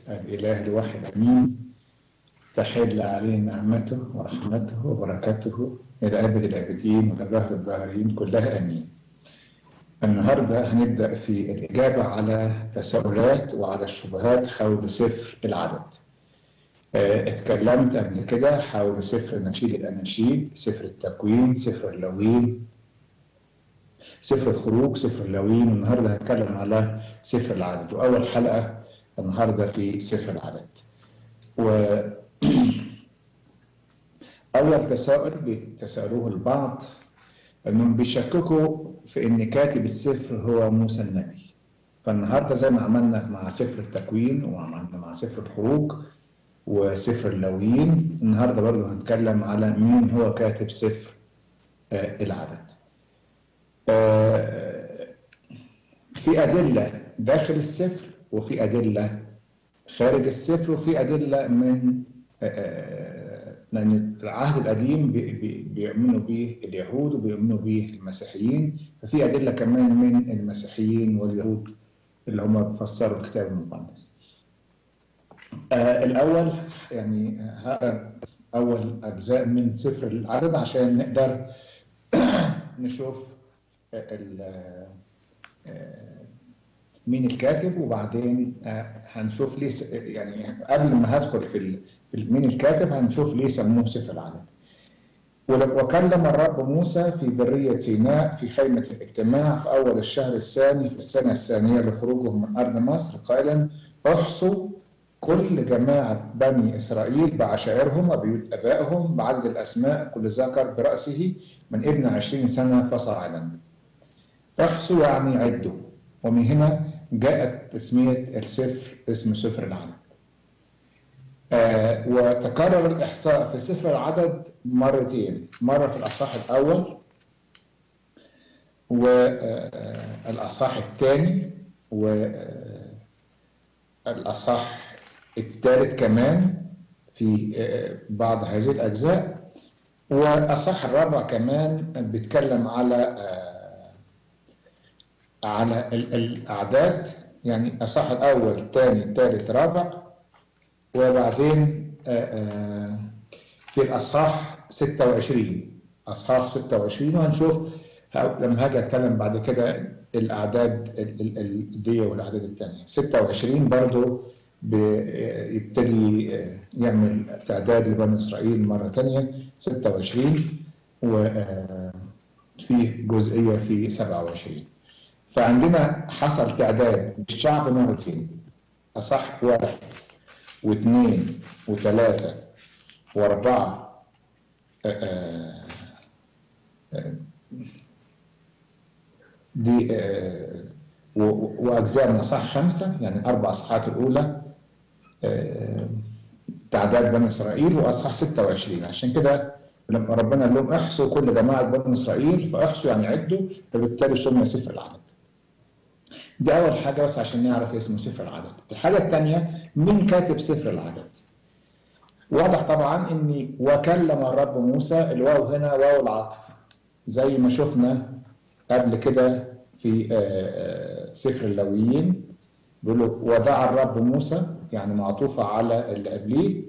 الإله الواحد أمين تحل علينا نعمته ورحمته وبركاته إلى أبد الآبدين وإلى ظهر الظاهرين كلها أمين النهاردة هنبدأ في الإجابة على تساؤلات وعلى الشبهات حول سفر العدد اتكلمت قبل كده حول سفر نشيد الأناشيد سفر التكوين سفر اللوين سفر الخروج سفر اللوين والنهارده هتكلم على سفر العدد وأول حلقة النهارده في سفر العدد و أول تساؤل بيتساءلوه البعض إنهم بيشككوا في إن كاتب السفر هو موسى النبي فالنهارده زي ما عملنا مع سفر التكوين وعملنا مع سفر الخروج وسفر اللويين النهارده برضه هنتكلم على مين هو كاتب سفر آه العدد. آه في أدلة داخل السفر وفي أدلة خارج السفر وفي أدلة من آه لأن العهد القديم بي بي بيؤمنوا به اليهود وبيؤمنوا به المسيحيين ففي أدلة كمان من المسيحيين واليهود اللي هم فسروا الكتاب المقدس. آه الأول يعني هقرا أول أجزاء من سفر العدد عشان نقدر نشوف مين الكاتب وبعدين هنشوف ليه يعني قبل ما هدخل في في مين الكاتب هنشوف ليه سموه سفر العدد. وكلم الرب موسى في برية سيناء في خيمة الاجتماع في أول الشهر الثاني في السنة الثانية لخروجهم من أرض مصر قائلا احصوا كل جماعة بني إسرائيل بعشائرهم وبيوت أبائهم بعدد الأسماء كل ذكر برأسه من ابن عشرين سنة فصاعدا احصوا يعني عدوا ومن هنا جاءت تسمية السفر اسم سفر العدد آه وتكرر الإحصاء في سفر العدد مرتين مرة في الأصحاح الأول والأصحاح الثاني والأصحاح الثالث كمان في بعض هذه الأجزاء والأصح الرابع كمان بيتكلم على على الأعداد يعني أصح الأول الثاني الثالث رابع وبعدين في الأصحاح 26 أصحاح 26 وهنشوف لما هاجي أتكلم بعد كده الأعداد دي والأعداد الثانية 26 برضو بيبتدي يعمل تعداد لبني إسرائيل مرة تانية 26 وفيه جزئية في 27 فعندنا حصل تعداد للشعب مرتين أصح واحد واثنين وثلاثة وأربعة دي وأجزاء من أصح خمسة يعني أربع أصحات الأولى تعداد بني اسرائيل واصحاح 26 عشان كده لما ربنا قال لهم احصوا كل جماعه بني اسرائيل فاحصوا يعني عدوا فبالتالي سمي سفر العدد. دي اول حاجه بس عشان نعرف اسم سفر العدد. الحاجه الثانيه مين كاتب سفر العدد؟ واضح طبعا ان وكلم الرب موسى الواو هنا واو العطف زي ما شفنا قبل كده في سفر اللويين بيقول له ودعا الرب موسى يعني معطوفة على اللي قبليه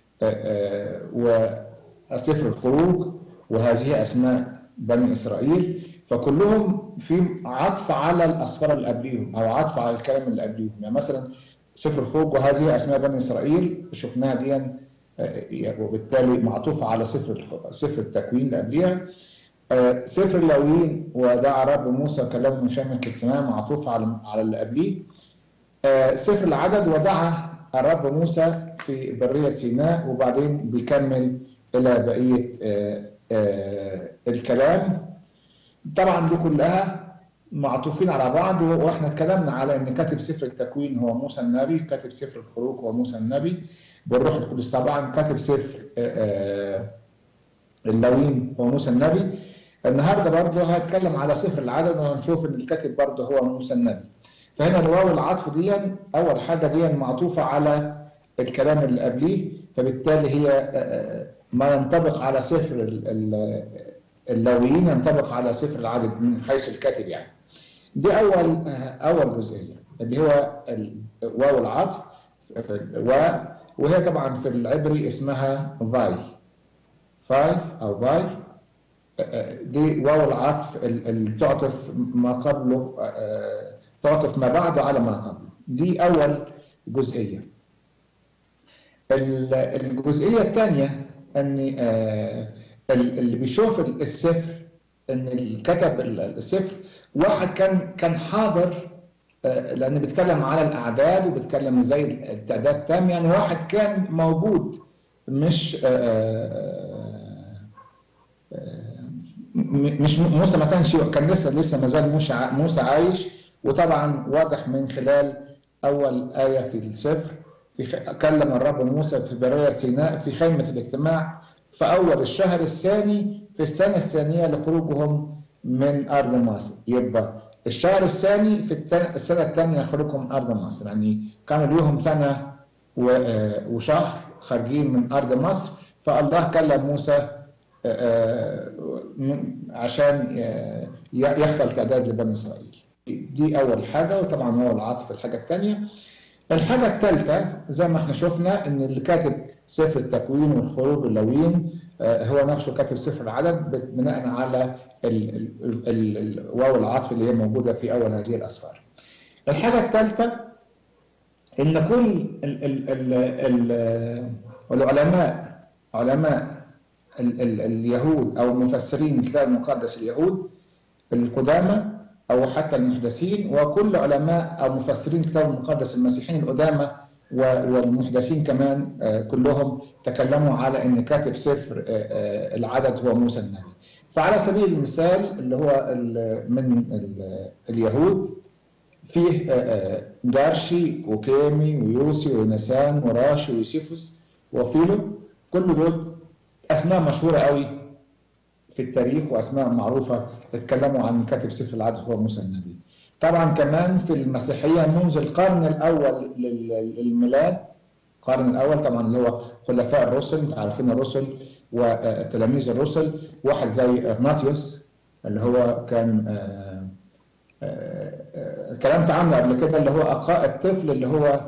وسفر الخروج وهذه أسماء بني إسرائيل فكلهم في عطف على الأسفار اللي قبليهم أو عطف على الكلام اللي قبليهم يعني مثلا سفر الخروج وهذه أسماء بني إسرائيل شفناها دي وبالتالي معطوفة على سفر سفر التكوين اللي قبليها سفر اللاويين ودعا رب موسى كلام من خيمة الاجتماع معطوف على على اللي قبليه سفر العدد ودعا الرب موسى في برية سيناء وبعدين بيكمل إلى بقية الكلام طبعا دي كلها معطوفين على بعض واحنا اتكلمنا على ان كاتب سفر التكوين هو موسى النبي كاتب سفر الخروج هو موسى النبي بالروح القدس طبعا كاتب سفر اللوين هو موسى النبي النهارده برضه هتكلم على سفر العدد وهنشوف ان الكاتب برضه هو موسى النبي فهنا الواو العطف دي اول حاجه دي معطوفه على الكلام اللي قبليه فبالتالي هي ما ينطبق على سفر اللويين ينطبق على سفر العدد من حيث الكاتب يعني دي اول اول جزئيه اللي هو واو العطف وهي طبعا في العبري اسمها فاي فاي او باي دي واو العطف اللي بتعطف ما قبله تعطف ما بعده على ما قبله دي اول جزئيه الجزئيه الثانيه ان اللي بيشوف السفر ان اللي كتب السفر واحد كان كان حاضر لان بيتكلم على الاعداد وبيتكلم ازاي التعداد تام يعني واحد كان موجود مش مش موسى ما كانش كان لسه لسه ما زال موسى عايش وطبعا واضح من خلال اول ايه في السفر في كلم الرب موسى في بريه سيناء في خيمه الاجتماع في اول الشهر الثاني في السنه الثانيه لخروجهم من ارض مصر يبقى الشهر الثاني في السنه الثانيه خروجهم من ارض مصر يعني كانوا ليهم سنه وشهر خارجين من ارض مصر فالله كلم موسى عشان يحصل تعداد لبني اسرائيل دي اول حاجه وطبعا هو العطف الحاجه الثانيه الحاجه الثالثه زي ما احنا شفنا ان اللي كاتب سفر التكوين والخروج اللاويين هو نفسه كاتب سفر العدد بناء على الواو العطف اللي هي موجوده في اول هذه الاسفار. الحاجه الثالثه ان كل ال ال ال ال العلماء علماء ال ال اليهود او مفسرين الكتاب المقدس اليهود القدامى او حتى المحدثين وكل علماء او مفسرين الكتاب المقدس المسيحيين القدامى والمحدثين كمان كلهم تكلموا على ان كاتب سفر العدد هو موسى النبي فعلى سبيل المثال اللي هو من اليهود فيه جارشي وكيمي ويوسي ونسان وراشي ويوسيفوس وفيلو كل دول اسماء مشهوره قوي في التاريخ واسماء معروفه اتكلموا عن كاتب سفر العدد هو موسى النبي طبعا كمان في المسيحيه منذ القرن الاول للميلاد القرن الاول طبعا اللي هو خلفاء الرسل انت عارفين الرسل وتلاميذ الرسل واحد زي اغناطيوس اللي هو كان اتكلمت عنه قبل كده اللي هو اقاء الطفل اللي هو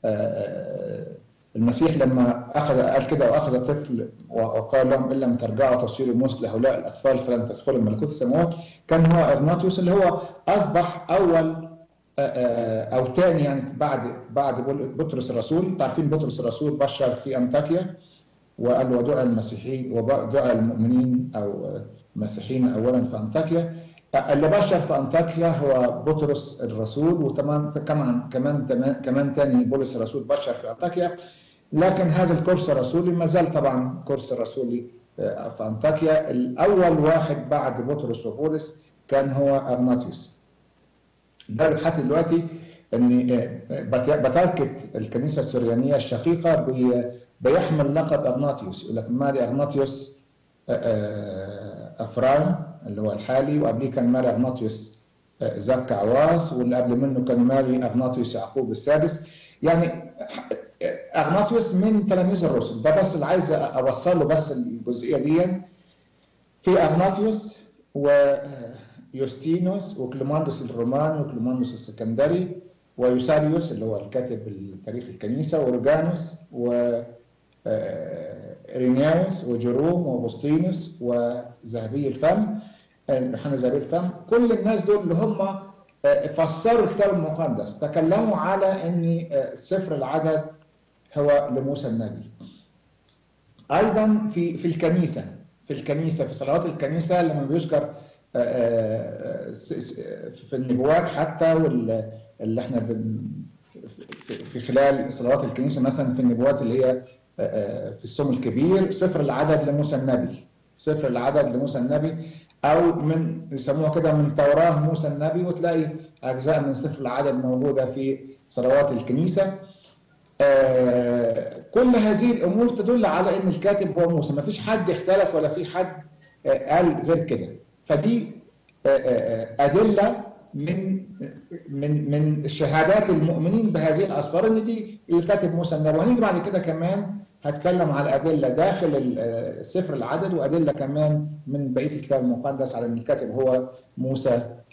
المسيح لما اخذ قال كده واخذ طفل وقال لهم ان لم ترجعوا تصيروا مثل هؤلاء الاطفال فلن تدخلوا ملكوت السماوات كان هو اغناطيوس اللي هو اصبح اول او ثاني يعني بعد بعد بطرس الرسول عارفين بطرس الرسول بشر في انطاكيا وقال ودعا المسيحيين ودعا المؤمنين او المسيحيين اولا في انطاكيا اللي بشر في انطاكيا هو بطرس الرسول وكمان كمان كمان كمان ثاني بولس الرسول بشر في انطاكيا لكن هذا الكورس الرسولي ما زال طبعا كورس رسولي في انطاكيا الاول واحد بعد بطرس وبولس كان هو ارناتيوس لدرجه حتى دلوقتي ان بتركه الكنيسه السريانيه الشقيقه بيحمل لقب اغناطيوس يقول لك ماري اغناطيوس افرايم اللي هو الحالي وقبليه كان ماري اغناطيوس زكا عواص واللي قبل منه كان ماري اغناطيوس يعقوب السادس يعني اغناطيوس من تلاميذ الرسل ده بس اللي عايز اوصل له بس الجزئيه دي في اغناطيوس ويوستينوس وكليماندوس الرومان وكليماندوس السكندري ويوساريوس اللي هو الكاتب التاريخ الكنيسه واورجانوس و رينياوس وجيروم وأغسطينوس وذهبي الفم يوحنا ذهبي الفم كل الناس دول اللي هم فسروا الكتاب المقدس تكلموا على ان سفر العدد هو لموسى النبي ايضا في في الكنيسه في الكنيسه في صلوات الكنيسه لما بيذكر في النبوات حتى اللي احنا في خلال صلوات الكنيسه مثلا في النبوات اللي هي في السم الكبير سفر العدد لموسى النبي سفر العدد لموسى النبي او من يسموها كده من توراه موسى النبي وتلاقي اجزاء من سفر العدد موجوده في صلوات الكنيسه كل هذه الامور تدل على ان الكاتب هو موسى ما فيش حد اختلف ولا في حد قال غير كده فدي ادله من من من شهادات المؤمنين بهذه الاسفار ان دي الكاتب موسى النبي وهنيجي بعد كده كمان هتكلم على ادله داخل سفر العدد وادله كمان من بقيه الكتاب المقدس على ان الكاتب هو موسى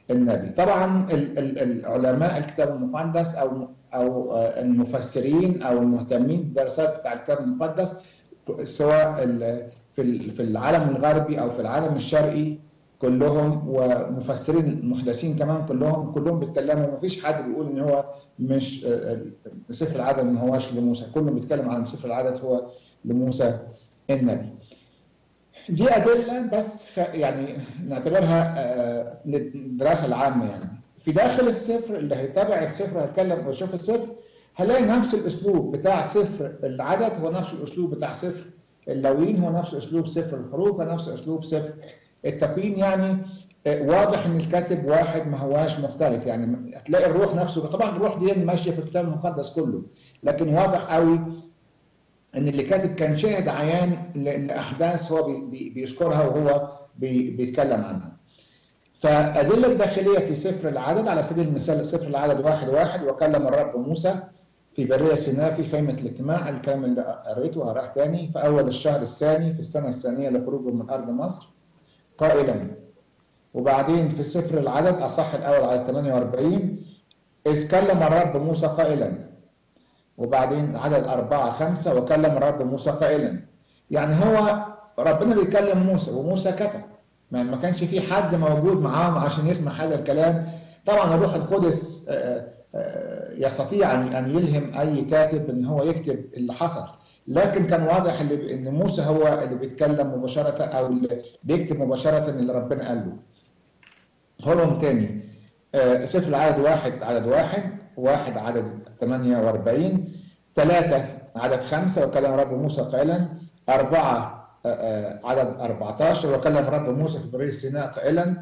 النبي طبعا العلماء الكتاب المقدس او او المفسرين او المهتمين بالدراسات بتاع الكتاب المقدس سواء في في العالم الغربي او في العالم الشرقي كلهم ومفسرين المحدثين كمان كلهم كلهم بيتكلموا ما فيش حد بيقول ان هو مش سفر العدد ما هواش لموسى كله بيتكلم عن سفر العدد هو لموسى النبي دي ادله بس يعني نعتبرها الدراسه العامه يعني في داخل السفر اللي هيتابع السفر هيتكلم ويشوف السفر هلاقي نفس الاسلوب بتاع سفر العدد هو نفس الاسلوب بتاع سفر اللاويين هو نفس اسلوب سفر الخروج هو نفس اسلوب سفر التكوين يعني واضح ان الكاتب واحد ما هواش مختلف يعني هتلاقي الروح نفسه طبعا الروح دي ماشيه في الكتاب المقدس كله لكن واضح قوي ان اللي كاتب كان شاهد عيان لاحداث هو بيذكرها وهو بيتكلم عنها. فأدلة الداخلية في سفر العدد على سبيل المثال سفر العدد واحد واحد وكلم الرب موسى في برية سيناء في خيمة الاجتماع الكلام اللي قريته هروح تاني في أول الشهر الثاني في السنة الثانية لخروجهم من أرض مصر قائلا وبعدين في سفر العدد أصح الأول على 48 إذ كلم الرب موسى قائلا وبعدين عدد أربعة خمسة وكلم الرب موسى قائلا يعني هو ربنا بيكلم موسى وموسى كتب يعني ما كانش في حد موجود معاهم عشان يسمع هذا الكلام طبعا الروح القدس يستطيع ان يلهم اي كاتب ان هو يكتب اللي حصل لكن كان واضح اللي ان موسى هو اللي بيتكلم مباشره او اللي بيكتب مباشره اللي ربنا قال له هرم تاني سفر العدد واحد عدد واحد واحد عدد 48 ثلاثة عدد خمسة وكلم رب موسى قائلا أربعة عدد 14 وكلم رب موسى في برية سيناء قائلا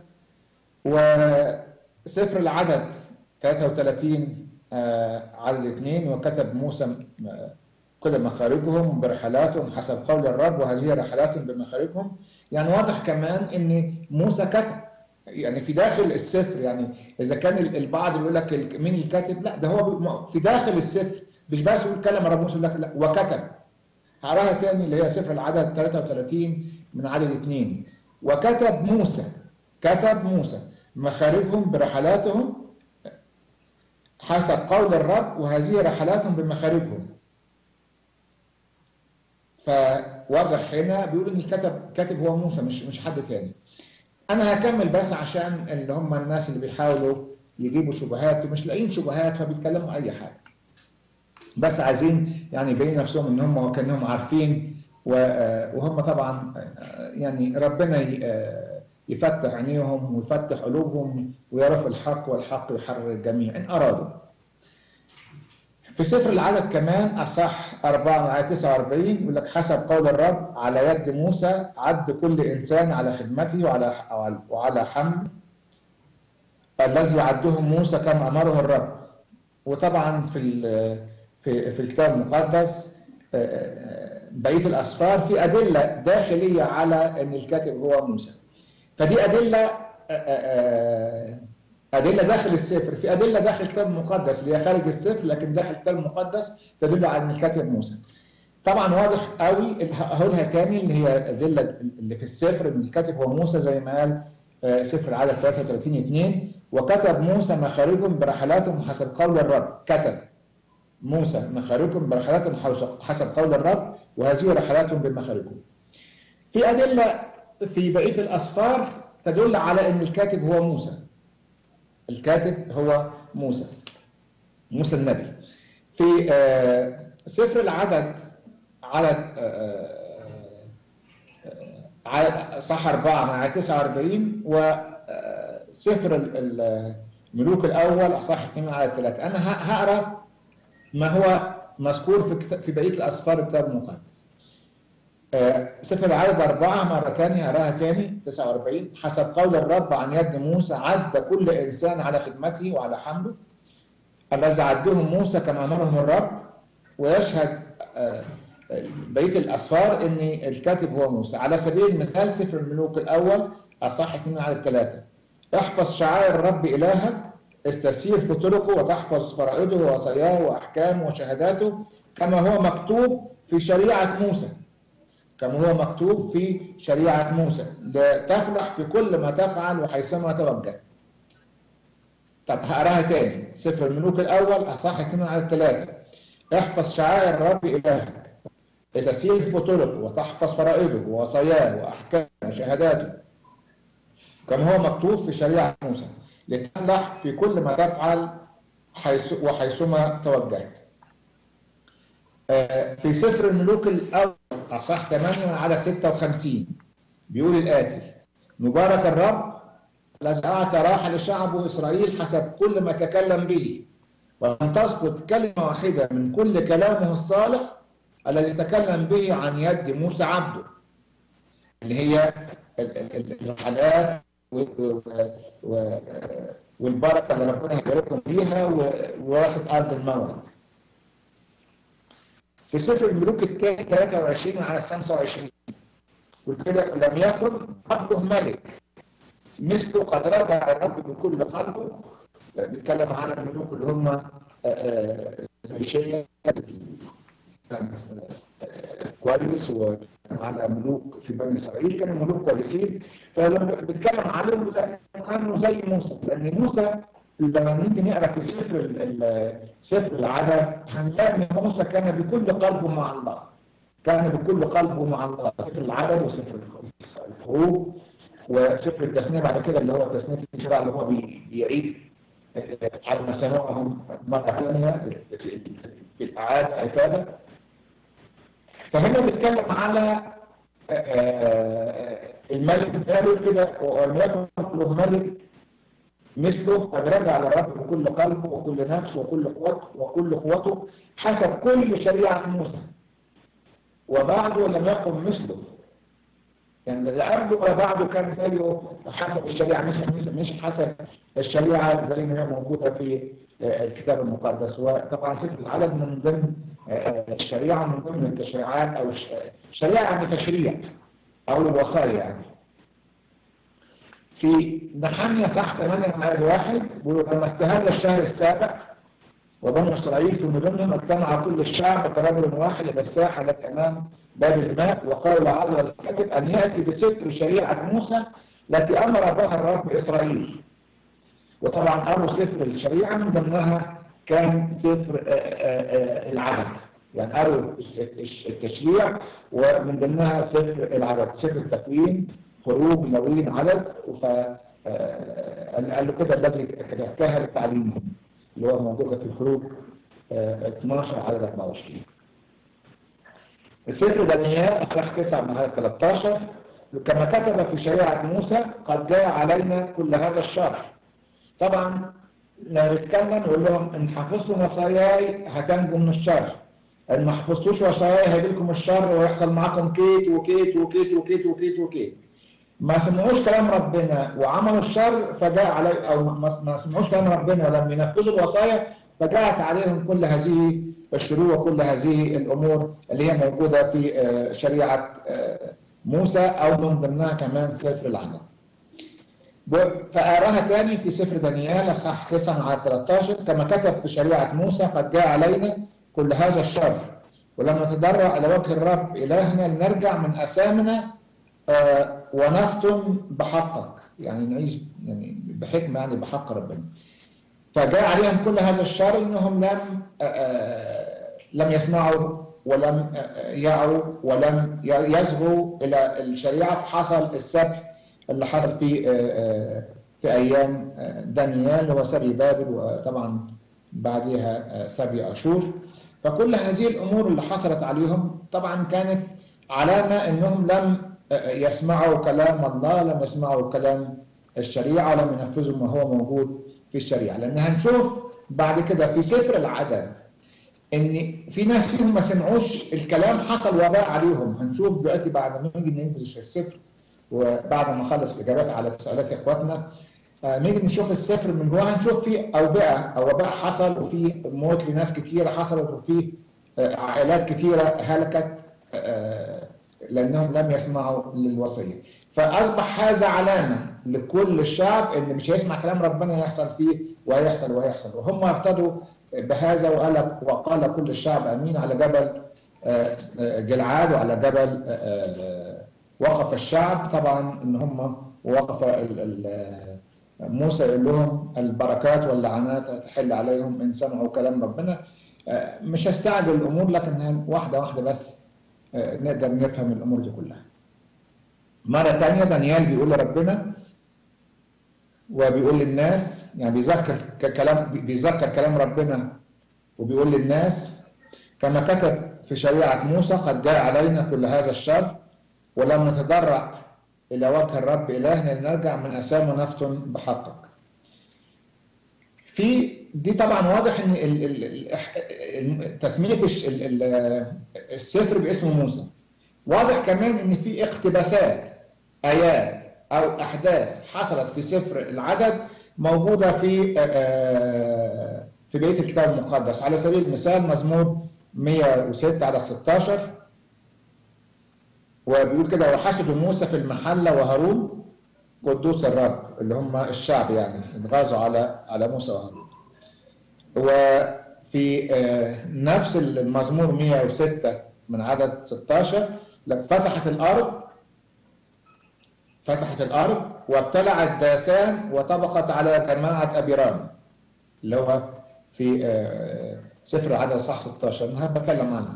وسفر العدد 33 عدد 2 وكتب موسى كل مخارجهم برحلاتهم حسب قول الرب وهذه رحلاتهم بمخارجهم يعني واضح كمان ان موسى كتب يعني في داخل السفر يعني اذا كان البعض بيقول لك مين الكاتب لا ده هو في داخل السفر مش بس يقول كلم رب موسى لك لا وكتب هقراها تاني اللي هي سفر العدد 33 من عدد 2 وكتب موسى كتب موسى مخارجهم برحلاتهم حسب قول الرب وهذه رحلاتهم بمخارجهم فواضح هنا بيقول ان الكتب كاتب هو موسى مش مش حد تاني انا هكمل بس عشان اللي هم الناس اللي بيحاولوا يجيبوا شبهات ومش لاقيين شبهات فبيتكلموا اي حاجه بس عايزين يعني يبين نفسهم ان هم كانهم عارفين وهم طبعا يعني ربنا يفتح عينيهم ويفتح قلوبهم ويعرفوا الحق والحق يحرر الجميع ان ارادوا. في سفر العدد كمان اصح 4 من آية 49 يقول لك حسب قول الرب على يد موسى عد كل انسان على خدمته وعلى وعلى حمل الذي عده موسى كما امره الرب. وطبعا في في في الكتاب المقدس بقيه الاسفار في ادله داخليه على ان الكاتب هو موسى فدي ادله ادله داخل السفر في ادله داخل الكتاب المقدس اللي هي خارج السفر لكن داخل الكتاب المقدس تدل على ان الكاتب موسى طبعا واضح قوي هقولها تاني اللي هي الادله اللي في السفر ان الكاتب هو موسى زي ما قال سفر العدد 33 2 وكتب موسى مخارجهم برحلاتهم حسب قول الرب كتب موسى مخارجهم برحلاتهم حسب قول الرب وهذه رحلاتهم بمخارجهم. في أدلة في بقية الأسفار تدل على أن الكاتب هو موسى. الكاتب هو موسى. موسى النبي. في سفر العدد عدد عدد صح أربعة من آية 49 وسفر الملوك الأول أصح 2 على 3 أنا هقرأ ما هو مذكور في في بقيه الاسفار الكتاب المقدس. سفر العدد أربعة مرة ثانية أراها ثاني 49 حسب قول الرب عن يد موسى عد كل إنسان على خدمته وعلى حمله الذي عدهم موسى كما أمرهم الرب ويشهد بقية الأسفار أن الكاتب هو موسى على سبيل المثال سفر الملوك الأول أصح 2 على 3 احفظ شعائر الرب إلهك استسير في طرقه وتحفظ فرائضه ووصاياه واحكامه وشهاداته كما هو مكتوب في شريعه موسى كما هو مكتوب في شريعه موسى لتفرح في كل ما تفعل وحيثما توجه طب هقراها تاني سفر الملوك الاول اصحاح 2 على 3 احفظ شعائر الرب الهك تسير في طرقه وتحفظ فرائضه ووصاياه واحكامه وشهاداته كما هو مكتوب في شريعه موسى لتفلح في كل ما تفعل حيث وحيثما توجهت. في سفر الملوك الاول اصح 8 على 56 بيقول الاتي مبارك الرب الذي اعطى راحه لشعبه اسرائيل حسب كل ما تكلم به ولم تسقط كلمه واحده من كل كلامه الصالح الذي تكلم به عن يد موسى عبده اللي هي الحلقات والبركه اللي ربنا هيباركهم بيها ووراثه ارض الموعد. في سفر الملوك الثاني 23 على 25 وكده لم يكن عبده ملك مثله قد رجع الرب بكل قلبه بيتكلم عن الملوك اللي هم زيشية كويس وعلى ملوك في بني اسرائيل كانوا ملوك كويسين فلما بنتكلم عليهم كانوا زي موسى لان موسى لما نيجي نقرا في سفر سفر العدد هنلاقي ان موسى كان بكل قلبه مع الله كان بكل قلبه مع الله سفر العدد وسفر الخروج وسفر التثنيه بعد كده اللي هو تثنيه الشرع اللي هو بيعيد على ما سمعهم مره ثانيه في الاعاده عباده فهنا بيتكلم على الملك داود كده ولم يكن له ملك مثله قد رجع للرب بكل قلبه وكل نفس وكل قوته وكل قوته حسب كل شريعة موسى وبعده لم يكن مثله يعني لا قبله ولا بعده كان زيه حسب الشريعة مش مش حسب الشريعة زي ما هي موجودة في الكتاب المقدس وطبعا سفر العدد من ضمن الشريعة من ضمن التشريعات أو الشريعة يعني تشريع أو الوصايا يعني في نحمية تحت 8 آية واحد بيقول لما استهل الشهر السابع وبنو إسرائيل في مدنهم اجتمع كل الشعب كرجل واحد إلى الساحة التي أمام باب الماء وقال لعل الكاتب أن يأتي بستر شريعة موسى التي أمر بها الرب إسرائيل وطبعا أمر سفر الشريعة من ضمنها كان سفر العدد يعني أروا التشريع ومن ضمنها سفر العدد سفر التكوين خروج لوين عدد ف قال له كده الذي كهل التعليم اللي هو موجوده في الخروج 12 عدد 24 السفر دانيال اصحاح 9 من 13 كما كتب في شريعه موسى قد جاء علينا كل هذا الشر طبعا لما نتكلم نقول لهم ان حفظتم وصاياي هتنجوا من الشر ان ما حفظتوش وصاياي هيجي لكم الشر ويحصل معاكم كيت وكيت وكيت وكيت وكيت وكيت ما سمعوش كلام ربنا وعملوا الشر فجاء علي او ما سمعوش كلام ربنا ولم ينفذوا الوصايا فجاءت عليهم كل هذه الشرور وكل هذه الامور اللي هي موجوده في شريعه موسى او من ضمنها كمان سفر العدد. فأراها تاني في سفر دانيال اصحاح 9 على 13 كما كتب في شريعه موسى قد جاء علينا كل هذا الشر ولما نتضرع الى وجه الرب الهنا لنرجع من اثامنا آه ونختم بحقك يعني نعيش يعني بحكمه يعني بحق ربنا فجاء عليهم كل هذا الشر انهم لم آه آه لم يسمعوا ولم يعوا ولم يصغوا الى الشريعه فحصل السبي اللي حصل في في ايام دانيال هو سبي بابل وطبعا بعدها سبي اشور فكل هذه الامور اللي حصلت عليهم طبعا كانت علامه انهم لم يسمعوا كلام الله لم يسمعوا كلام الشريعة لم ينفذوا ما هو موجود في الشريعة لأن هنشوف بعد كده في سفر العدد إن في ناس فيهم ما سمعوش الكلام حصل وباء عليهم هنشوف دلوقتي بعد ما نيجي ندرس السفر وبعد ما نخلص الإجابات على تساؤلات إخواتنا نيجي نشوف السفر من جوه هنشوف فيه أوبئة أو وباء حصل وفي موت لناس كتيرة حصلت وفي عائلات كتيرة هلكت لانهم لم يسمعوا للوصيه فاصبح هذا علامه لكل الشعب ان مش هيسمع كلام ربنا هيحصل فيه وهيحصل وهيحصل وهم ارتدوا بهذا وقال وقال كل الشعب امين على جبل جلعاد وعلى جبل وقف الشعب طبعا ان هم وقف موسى يقول لهم البركات واللعنات تحل عليهم إن سمعوا كلام ربنا مش هستعجل الأمور لكن واحدة واحدة بس نقدر نفهم الأمور دي كلها مرة تانية دانيال بيقول لربنا وبيقول للناس يعني بيذكر كلام بيذكر كلام ربنا وبيقول للناس كما كتب في شريعة موسى قد جاء علينا كل هذا الشر ولم نتضرع إلى وجه الرب إلهنا لنرجع من أسام ونفتن بحقك في دي طبعا واضح ان تسميه السفر باسم موسى واضح كمان ان في اقتباسات ايات او احداث حصلت في سفر العدد موجوده في في بقيه الكتاب المقدس على سبيل المثال مزمور 106 على 16 وبيقول كده وحشدوا موسى في المحله وهارون قدوس الرب اللي هم الشعب يعني اتغاظوا على على موسى وهارون وفي نفس المزمور 106 من عدد 16 فتحت الارض فتحت الارض وابتلعت داسان وطبقت على جماعه ابيرام اللي هو في سفر العدد صح 16 انا بتكلم عنها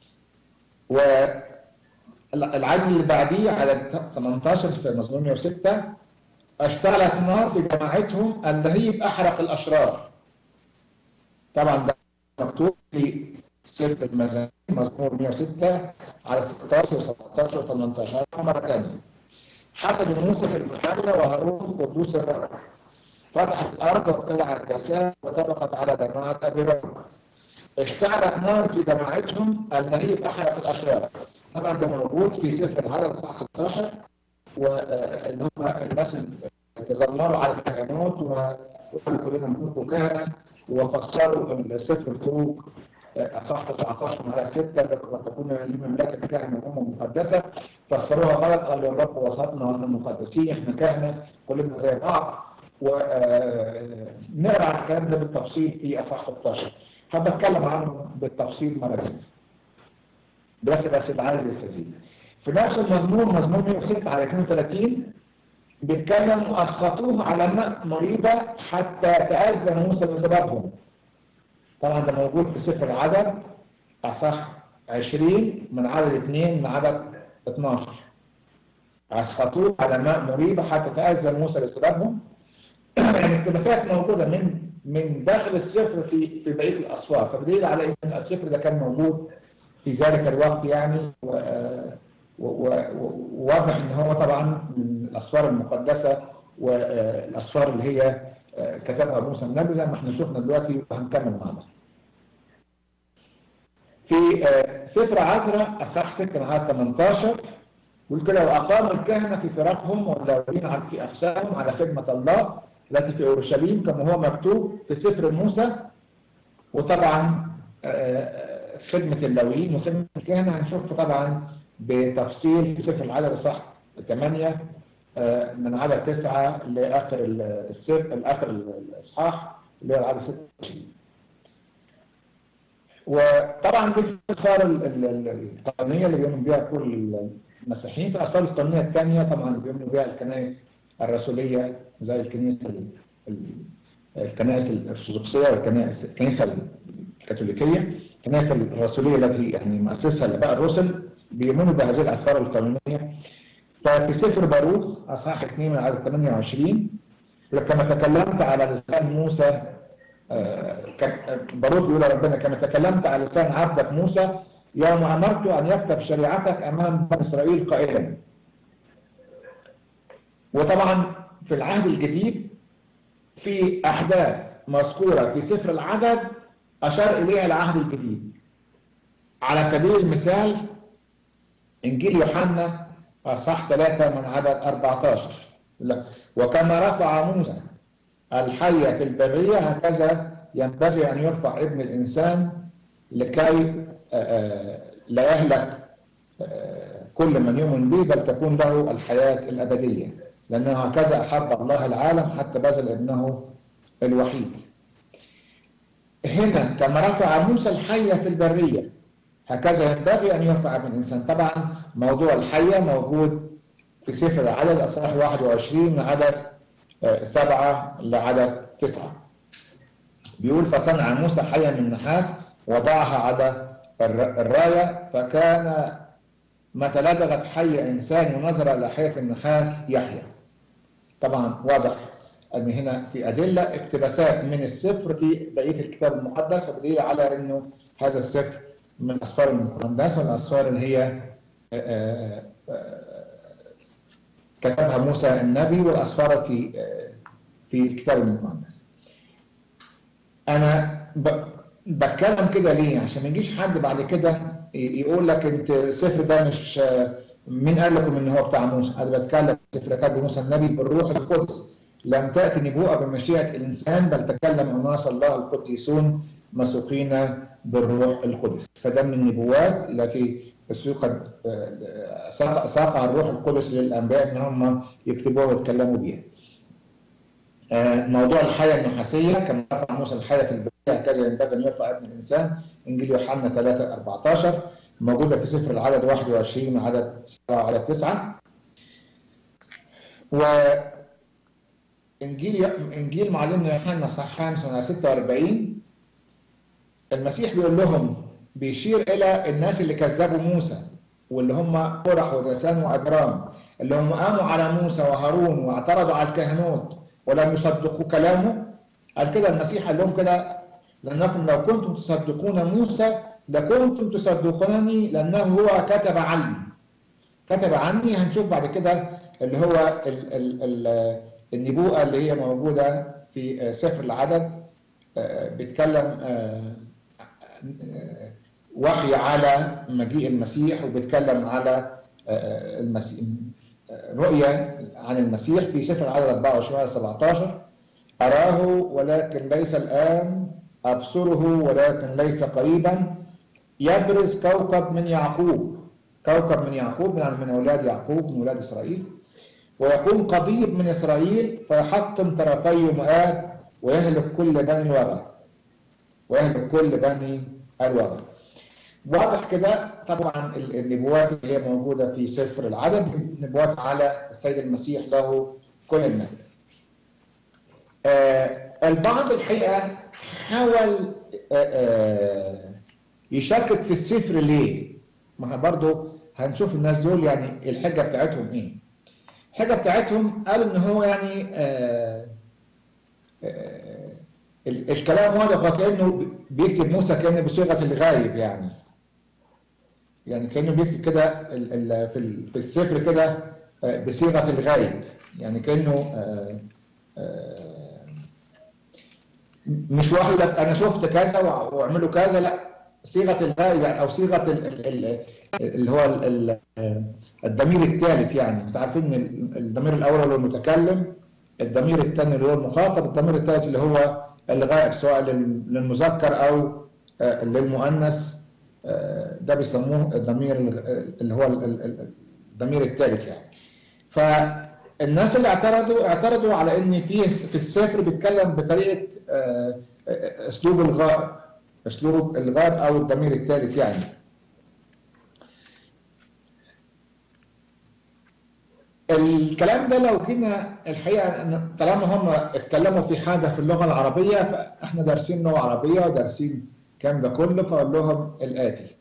والعدد اللي بعديه على 18 في مزمور 106 اشتعلت نار في جماعتهم اللهيب احرق الاشرار طبعا ده مكتوب في سفر المزامير مزمور 106 على 16 و17 و18 مرة ثانية حسد موسى في المحلة وهارون قدوس الرب فتحت الأرض وابتلعت كسام وطبقت على جماعة أبي رب اشتعلت نار في جماعتهم اللهيب أحرق الأشرار طبعا ده موجود في سفر العدد صح 16 واللي هم الناس اللي تذمروا على الكهنوت وقالوا كلنا نكون كهنه وفسروا سفر الخروج اصح 19 على 6 وتكون لمملكه الكهنه امه مقدسه فسروها غلط قالوا الرب وسطنا واحنا مقدسين احنا كهنه كلنا زي بعض ونقرا الكلام ده بالتفصيل في اصح 16 فبتكلم عنه بالتفصيل مره ثانيه بس بس بعدد السبيل في نفس المزمور مزمور 106 على 32 بيتكلم واسقطوه على ماء مريضه حتى تاذن موسى بسببهم طبعا ده موجود في سفر العدد اصح 20 من عدد 2 من عدد 12 اسقطوه على ماء مريضه حتى تاذن موسى بسببهم يعني اختلافات موجوده من من داخل السفر في في بقيه الاسفار فبدليل على ان السفر ده كان موجود في ذلك الوقت يعني وواضح ان هو طبعا من الاسفار المقدسه والاسفار اللي هي كتبها موسى النبي زي ما احنا شفنا دلوقتي وهنكمل معنا. في سفر عذراء اصح 6 على 18 يقول كده واقام الكهنه في فرقهم واللاويين في اقسامهم على خدمه الله التي في اورشليم كما هو مكتوب في سفر موسى وطبعا خدمه اللاويين وخدمه الكهنه هنشوفها طبعا بتفصيل في سفر العدد صح 8 من عدد 9 لاخر السفر لاخر الاصحاح اللي هو العدد 26 وطبعا دي الاثار القانونيه اللي بيؤمن بها كل المسيحيين في الاثار القانونيه الثانيه طبعا بيؤمنوا بها الكنائس الرسوليه زي الكنيسه الكنائس الارثوذكسيه والكنائس الكنيسه الكاثوليكيه الكنائس الرسوليه التي يعني مؤسسها لباء الرسل بيؤمنوا بهذه الاسرار القانونيه ففي سفر باروخ اصحاح 2 من عدد 28 كما تكلمت على لسان موسى باروخ بيقول ربنا كما تكلمت على لسان عبدك موسى يوم امرت ان يكتب شريعتك امام بني اسرائيل قائلا وطبعا في العهد الجديد في احداث مذكوره في سفر العدد اشار اليها العهد الجديد على سبيل المثال انجيل يوحنا اصح 3 من عدد 14 لا. وكما رفع موسى الحية في البرية هكذا ينبغي أن يرفع ابن الإنسان لكي لا يهلك كل من يؤمن به بل تكون له الحياة الأبدية لأنه هكذا أحب الله العالم حتى بذل ابنه الوحيد هنا كما رفع موسى الحية في البرية هكذا ينبغي أن يرفع ابن الإنسان طبعا موضوع الحية موجود في سفر العدد أصحاح 21 عدد سبعة لعدد تسعة بيقول فصنع موسى حيا من نحاس وضعها على الراية فكان متى لدغت حي إنسان ونظر إلى حية النحاس يحيى طبعا واضح أن هنا في أدلة اقتباسات من السفر في بقية الكتاب المقدس ودليل على أنه هذا السفر من الأسفار المقدسة والأسفار اللي هي كتبها موسى النبي والأسفار في الكتاب المقدس أنا بتكلم كده ليه عشان ما يجيش حد بعد كده يقول لك انت السفر ده مش مين قال لكم ان هو بتاع موسى انا بتكلم سفر كتب موسى النبي بالروح القدس لم تاتي نبوءه بمشيئه الانسان بل تكلم اناس الله القديسون مسوقين بالروح القدس فده من النبوات التي سوقت ساقها الروح القدس للانبياء ان هم يكتبوها ويتكلموا بيها موضوع الحياه النحاسيه كما رفع موسى الحياه في البدايه هكذا ينبغي ان يرفع ابن الانسان انجيل يوحنا 3 14 موجوده في سفر العدد 21 عدد 7 عدد 9 و انجيل انجيل معلمنا يوحنا صحان سنه 46 المسيح بيقول لهم بيشير الى الناس اللي كذبوا موسى واللي هم قرح ودسان وابرام اللي هم قاموا على موسى وهارون واعترضوا على الكهنوت ولم يصدقوا كلامه قال كده المسيح قال لهم كده لأنكم لو كنتم تصدقون موسى لكنتم تصدقونني لأنه هو كتب عني كتب عني هنشوف بعد كده اللي هو ال ال ال النبوءة اللي هي موجودة في سفر العدد بيتكلم وحي على مجيء المسيح وبيتكلم على المسيح رؤية عن المسيح في سفر العدد 24 17 أراه ولكن ليس الآن أبصره ولكن ليس قريبا يبرز كوكب من يعقوب كوكب من يعقوب يعني من أولاد يعقوب من أولاد إسرائيل ويقوم قضيب من إسرائيل فيحطم طرفي مؤاب ويهلك كل بني الوغى ويهلك كل بني الوغى واضح كده طبعا النبوات اللي هي موجودة في سفر العدد نبوات على السيد المسيح له كل المجد آه البعض الحقيقة حاول يشكك في السفر ليه؟ ما برضه هنشوف الناس دول يعني الحجه بتاعتهم ايه؟ الحجه بتاعتهم قالوا ان هو يعني آآ آآ الكلام واضح وكانه بيكتب موسى كانه بصيغه الغايب يعني يعني كانه بيكتب كده في في السفر كده بصيغه الغايب يعني كانه آآ مش واحد لك انا شفت كذا واعملوا كذا لا صيغه الغايب يعني او صيغه اللي هو الضمير الثالث يعني انت عارفين ان الضمير الاول هو المتكلم الضمير الثاني اللي هو المخاطب الضمير الثالث اللي هو الغائب سواء للمذكر او للمؤنث ده بيسموه الضمير اللي هو الضمير الثالث يعني ف الناس اللي اعترضوا اعترضوا على ان في في السفر بيتكلم بطريقه اسلوب الغائب اسلوب الغائب او الضمير الثالث يعني الكلام ده لو جينا الحقيقه طالما هم اتكلموا في حاجه في اللغه العربيه فاحنا دارسين لغه عربيه ودارسين الكلام ده كله فاقول لهم الاتي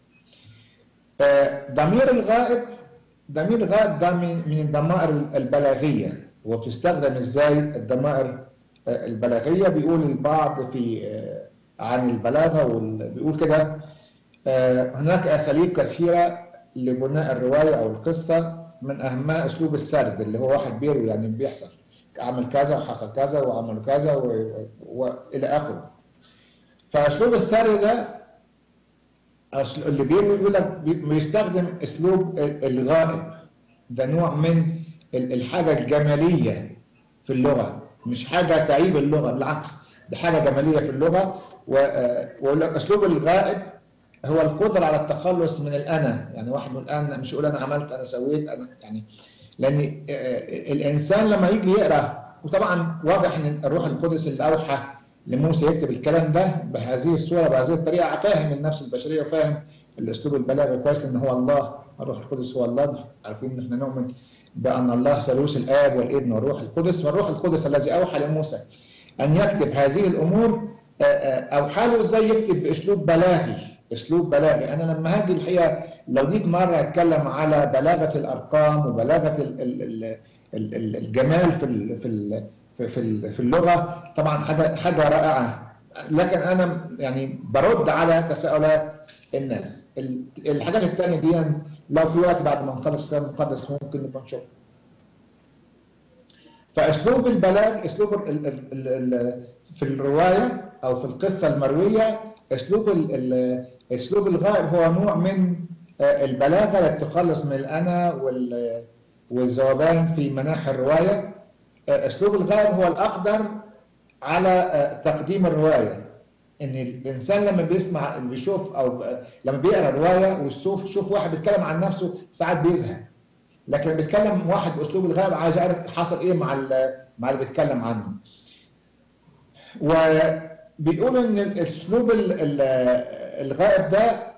ضمير الغائب ضمير الغائب ده من الضمائر البلاغيه وبتستخدم ازاي الضمائر البلاغيه بيقول البعض في عن البلاغه بيقول كده هناك اساليب كثيره لبناء الروايه او القصه من اهمها اسلوب السرد اللي هو واحد بيروي يعني بيحصل عمل كذا وحصل كذا وعمل كذا والى اخره فاسلوب السرد ده اللي بيروي يقول لك بيستخدم اسلوب الغائب ده نوع من الحاجه الجماليه في اللغه مش حاجه تعيب اللغه بالعكس دي حاجه جماليه في اللغه واسلوب الغائب هو القدره على التخلص من الانا يعني واحد من الانا مش يقول انا عملت انا سويت انا يعني لان الانسان لما يجي يقرا وطبعا واضح ان الروح القدس اللي اوحى لموسى يكتب الكلام ده بهذه الصوره بهذه الطريقه فاهم النفس البشريه وفاهم الاسلوب البلاغي كويس لان هو الله الروح القدس هو الله عارفين ان احنا نؤمن بان الله ثالوث الاب والابن والروح القدس والروح القدس الذي اوحى لموسى ان يكتب هذه الامور اوحى له ازاي يكتب باسلوب بلاغي اسلوب بلاغي انا لما هاجي الحقيقه لو جيت مره اتكلم على بلاغه الارقام وبلاغه الجمال في في في في اللغه طبعا حاجه حاجه رائعه لكن انا يعني برد على تساؤلات الناس الحاجات الثانيه دي لو في وقت بعد ما نخلص الكتاب المقدس ممكن نبقى نشوفها فاسلوب البلاغ اسلوب ال ال ال في الروايه او في القصه المرويه اسلوب اسلوب الغائب هو نوع من البلاغه اللي بتخلص من الانا والذوبان في مناحي الروايه اسلوب الغائب هو الاقدر على تقديم الروايه ان الانسان لما بيسمع بيشوف او لما بيقرا روايه ويشوف شوف واحد بيتكلم عن نفسه ساعات بيزهق لكن لما بيتكلم واحد باسلوب الغائب عايز يعرف حصل ايه مع مع اللي بيتكلم عنه وبيقولوا ان الاسلوب الغائب ده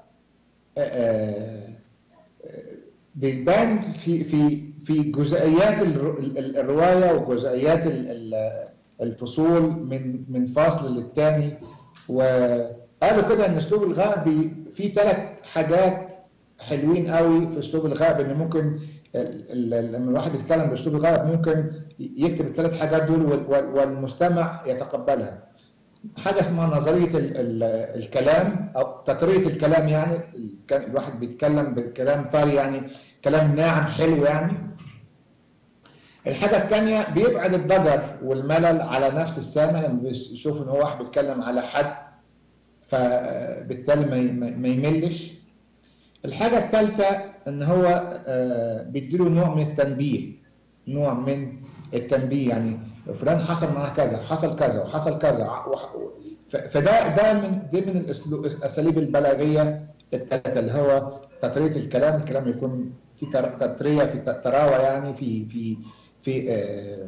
بيبان في في في جزئيات الروايه وجزئيات الفصول من من فصل للتاني وقالوا كده ان اسلوب الغائب فيه ثلاث حاجات حلوين قوي في اسلوب الغائب ان ممكن لما الواحد بيتكلم باسلوب الغائب ممكن يكتب الثلاث حاجات دول والمستمع يتقبلها حاجه اسمها نظريه الكلام او تطريه الكلام يعني الواحد بيتكلم بكلام طري يعني كلام ناعم حلو يعني الحاجة الثانية بيبعد الضجر والملل على نفس السامع لما بيشوف ان هو واحد بيتكلم على حد فبالتالي ما يملش الحاجة الثالثة ان هو بيديله نوع من التنبيه نوع من التنبيه يعني فلان حصل معاه كذا حصل كذا وحصل كذا فده ده من دي من الاساليب البلاغيه الثلاثه اللي هو تطريه الكلام الكلام يكون في تطريه في تراوى يعني في في في آآ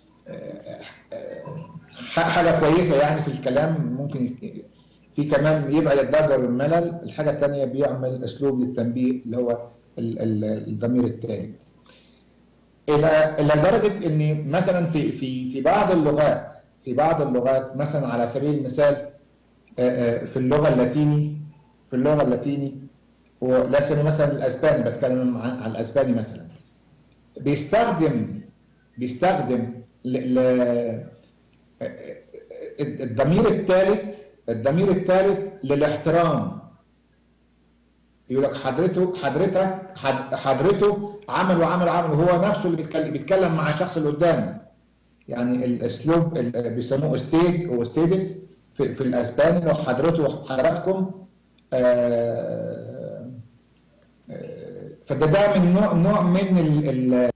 آآ حاجه كويسه يعني في الكلام ممكن في كمان يبعد الضجر والملل الحاجه الثانيه بيعمل اسلوب للتنبيه اللي هو الضمير الثالث الى الى درجه ان مثلا في في في بعض اللغات في بعض اللغات مثلا على سبيل المثال في اللغه اللاتيني في اللغه اللاتيني ولا سبيل مثلا الاسباني بتكلم عن الاسباني مثلا بيستخدم بيستخدم الضمير الثالث الضمير الثالث للاحترام يقول لك حضرته حضرتك حضرته عمل وعمل وعمل وهو نفسه اللي بيتكلم بيتكلم مع الشخص اللي قدامه يعني الاسلوب اللي بيسموه ستيج او ستيدس في, في الاسباني لو حضرته وحضراتكم آه آه فده ده من نوع نوع من ال ال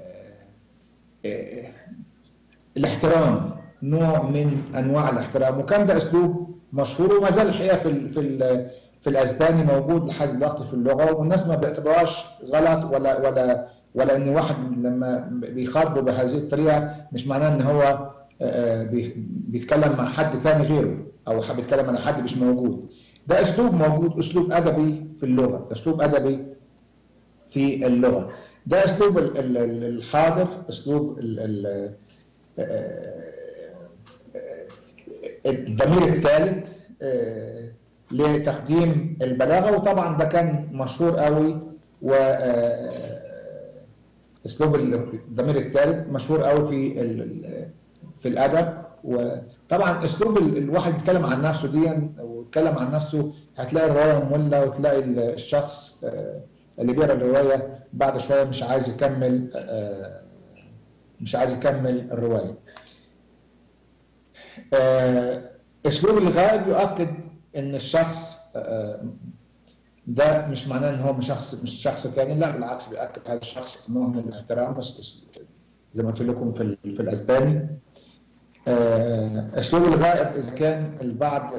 آه الاحترام نوع من انواع الاحترام وكان ده اسلوب مشهور وما زال الحقيقه في ال في ال في الاسباني موجود لحد دلوقتي في اللغه والناس ما بيعتبروهاش غلط ولا ولا ولا ان واحد لما بيخاطبه بهذه الطريقه مش معناه ان هو بيتكلم مع حد تاني غيره او بيتكلم مع حد مش موجود ده اسلوب موجود اسلوب ادبي في اللغه اسلوب ادبي في اللغه ده اسلوب الحاضر اسلوب الضمير الثالث لتقديم البلاغه وطبعا ده كان مشهور قوي و اسلوب الضمير الثالث مشهور قوي في في الادب وطبعا اسلوب الواحد يتكلم عن نفسه دي ويتكلم عن نفسه هتلاقي الروايه ممله وتلاقي الشخص اللي بيقرا الروايه بعد شويه مش عايز يكمل مش عايز يكمل الروايه اسلوب الغائب يؤكد ان الشخص ده مش معناه ان هو مش شخص مش شخص ثاني لا بالعكس بيأكد هذا الشخص نوع من الاحترام بس زي ما قلت لكم في في الاسباني اسلوب الغائب اذا كان البعض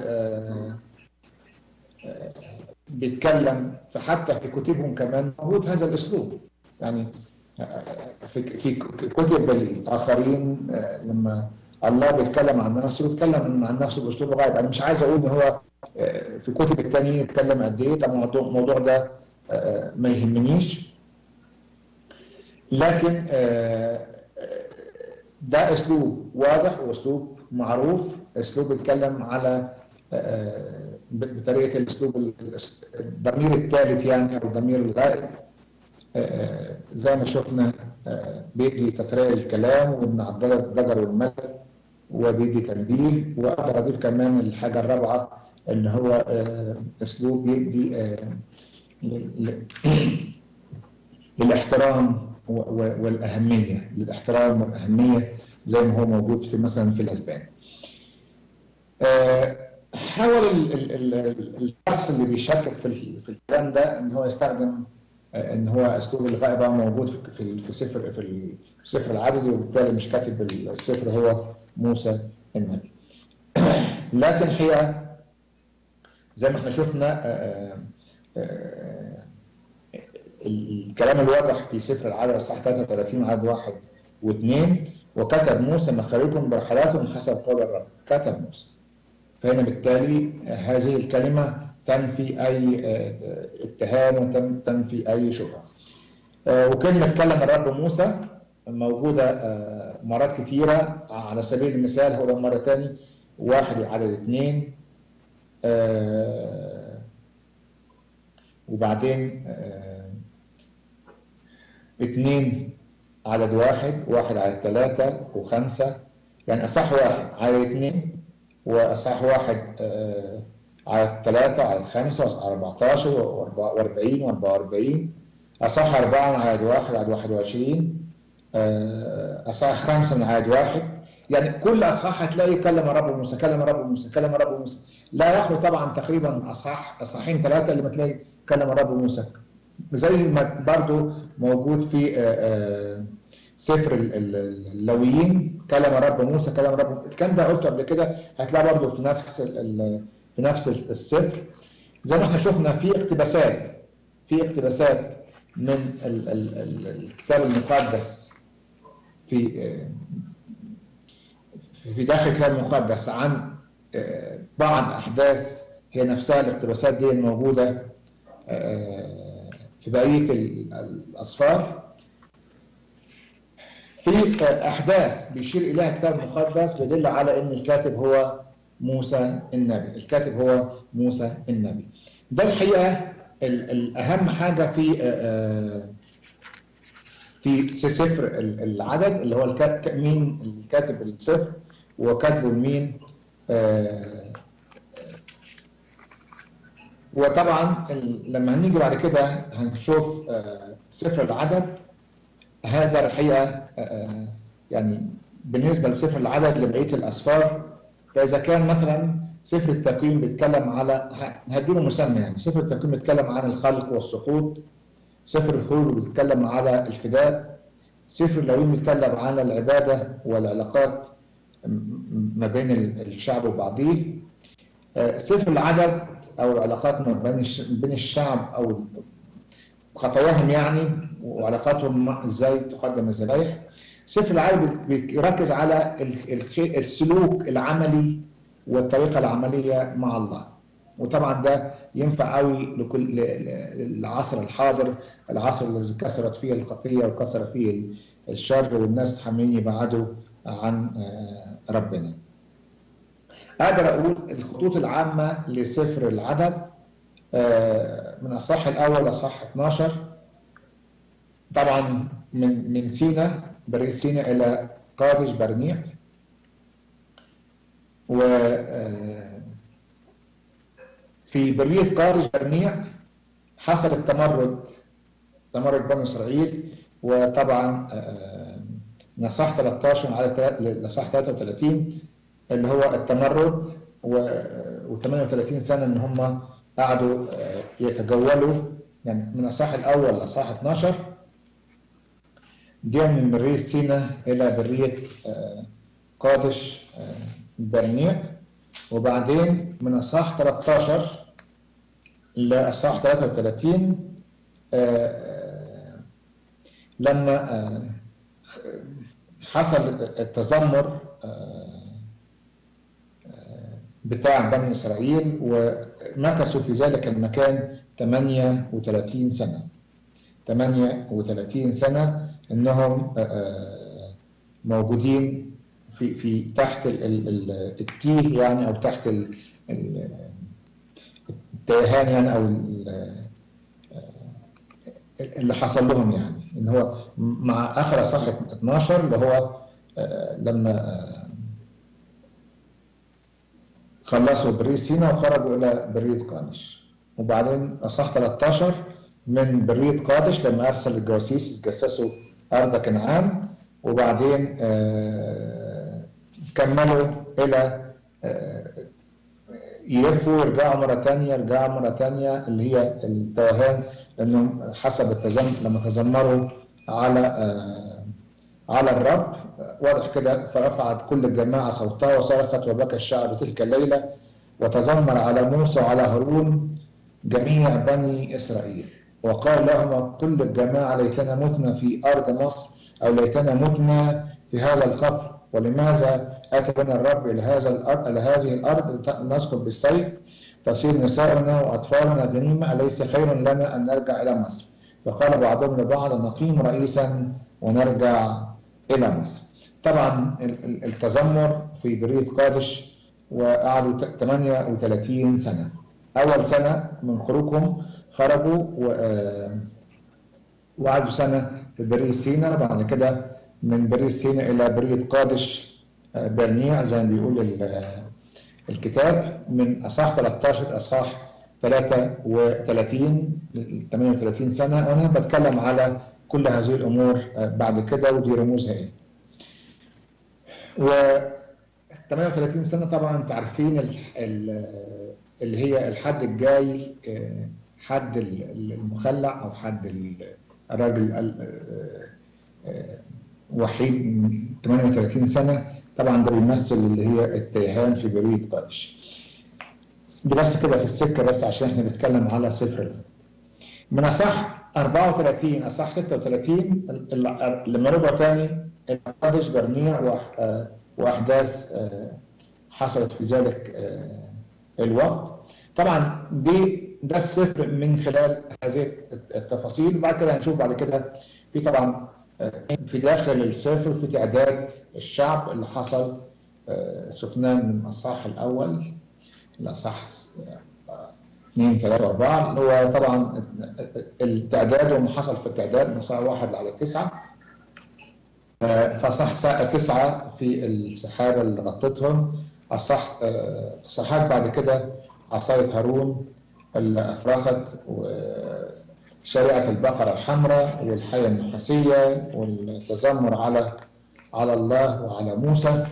بيتكلم فحتى في كتبهم كمان موجود هذا الاسلوب يعني في في كتب الاخرين لما الله بيتكلم عن نفسه بيتكلم عن نفسه باسلوب غائب انا مش عايز اقول ان هو في كتب التانية يتكلم قد ايه ده الموضوع الموضوع ده ما يهمنيش لكن ده اسلوب واضح واسلوب معروف اسلوب بيتكلم على بطريقه الاسلوب الضمير الثالث يعني او الضمير الغائب زي ما شفنا بيدي تطريق الكلام ومن الضجر والملل وبيدي تنبيه واقدر اضيف كمان الحاجه الرابعه ان هو اسلوب بيدي للاحترام والاهميه للاحترام والاهميه زي ما هو موجود في مثلا في الاسبان. حاول الشخص اللي بيشكك في في الكلام ده ان هو يستخدم ان هو اسلوب الغاء بقى موجود في في سفر في السفر العددي وبالتالي مش كاتب السفر هو موسى النبي. لكن هي زي ما احنا شفنا الكلام الواضح في سفر العدد اصحاح 33 عدد واحد واثنين وكتب موسى مخارجهم برحلاتهم حسب قول الرب كتب موسى فهنا بالتالي هذه الكلمة تنفي أي اتهام وتنفي أي شبهة وكلمة كلم الرب موسى موجودة مرات كثيرة على سبيل المثال هو مرة تاني واحد عدد اثنين وبعدين اثنين عدد واحد واحد عدد ثلاثة وخمسة يعني أصح واحد عدد اثنين وأصح واحد عدد ثلاثة عدد خمسة أصح 14 و40 و44 أصح أربعة عدد واحد عدد 21 أصح خمسة من عدد واحد يعني كل أصحاح هتلاقي كلم رب موسى كلم رب موسى كلم رب موسى لا يخلو طبعا تقريبا أصح أصحين ثلاثة اللي ما تلاقي كلم رب موسى زي ما برضو موجود في سفر اللويين كلم رب موسى كلم رب الكلام ده قلته قبل كده هتلاقي برضو في نفس في نفس السفر زي ما احنا شفنا في اقتباسات في اقتباسات من الكتاب المقدس في في داخل الكتاب المقدس عن بعض احداث هي نفسها الاقتباسات دي موجوده في بقيه الاسفار في احداث بيشير اليها الكتاب المقدس بيدل على ان الكاتب هو موسى النبي الكاتب هو موسى النبي ده الحقيقه الاهم حاجه في في سفر العدد اللي هو مين الكاتب السفر وكاتبه لمين وطبعا لما هنيجي بعد كده هنشوف سفر العدد هذا الحقيقه يعني بالنسبه لسفر العدد لبقيه الاسفار فاذا كان مثلا سفر التكوين بيتكلم على هديله مسمى يعني سفر التكوين بيتكلم عن الخلق والسقوط سفر الخروج بيتكلم على الفداء سفر اللاويين بيتكلم على العباده والعلاقات ما بين الشعب وبعضيه سفر العدد او العلاقات ما بين الشعب او خطاياهم يعني وعلاقاتهم ازاي تقدم الذبائح سفر العدد بيركز على السلوك العملي والطريقه العمليه مع الله وطبعا ده ينفع قوي لكل العصر الحاضر العصر الذي كثرت فيه الخطيه وكثر فيه الشر والناس حامين يبعدوا عن ربنا اقدر اقول الخطوط العامه لسفر العدد من الاصح الاول اصح 12 طبعا من من سينا بريد سينا الى قادش برنيع و في برية قادش برنيع حصل التمرد تمرد بني اسرائيل وطبعا نصح 13 على نصح 33 اللي هو التمرد و 38 سنه ان هم قعدوا يتجولوا يعني من الاصحاح الاول لاصحاح 12 دي من بريه سينا الى بريه قادش برنيع وبعدين من اصحاح 13 لاصحاح 33 لما حصل التذمر بتاع بني إسرائيل ومكثوا في ذلك المكان 38 سنة 38 سنة انهم موجودين في في تحت التيه يعني او تحت التيهان يعني او اللي حصل لهم يعني ان هو مع اخر اصحاح 12 اللي هو لما خلصوا بريد سينا وخرجوا الى بريد قادش وبعدين اصحاح 13 من بريد قادش لما ارسل الجواسيس يتجسسوا ارض كنعان وبعدين كملوا الى يلفوا يرجعوا مره ثانيه يرجعوا مره ثانيه اللي هي التوهان لانهم حسب التزم لما تذمروا على على الرب واضح كده فرفعت كل الجماعه صوتها وصرخت وبكى الشعب تلك الليله وتذمر على موسى وعلى هارون جميع بني اسرائيل وقال لهم كل الجماعه ليتنا متنا في ارض مصر او ليتنا متنا في هذا القفر ولماذا اتى بنا الرب الى هذا الارض الى هذه الارض نسقط بالسيف تصير نساؤنا واطفالنا غنيمه اليس خير لنا ان نرجع الى مصر فقال بعضهم لبعض نقيم رئيسا ونرجع الى مصر طبعا التذمر في بريه قادش وقعدوا 38 سنه اول سنه من خروجهم خرجوا وقعدوا سنه في بريه سينا بعد كده من بريه سينا الى بريه قادش برنيع زي ما بيقول الكتاب من اصحاح 13 اصحاح 33 38 سنه وانا بتكلم على كل هذه الامور بعد كده ودي رموزها ايه. و 38 سنه طبعا انتوا عارفين اللي هي الحد الجاي حد المخلع او حد الراجل وحيد 38 سنه طبعا ده بيمثل اللي هي التيهان في بريد قادش. دي بس كده في السكه بس عشان احنا بنتكلم على صفر من اصح 34 اصح 36 لما رجعوا تاني قادش برنيع واحداث حصلت في ذلك الوقت طبعا دي ده الصفر من خلال هذه التفاصيل بعد كده هنشوف بعد كده في طبعا في داخل الصفر في تعداد الشعب اللي حصل شفناه من الاصحاح الاول الاصحاح 2 3 4 اللي هو طبعا التعداد وما حصل في التعداد من اصحاح واحد على تسعه فصح تسعه في السحابه اللي غطتهم اصح اصحاحات بعد كده عصايه هارون اللي افرخت وشريعه البقره الحمراء والحيه النحاسيه والتذمر على على الله وعلى موسى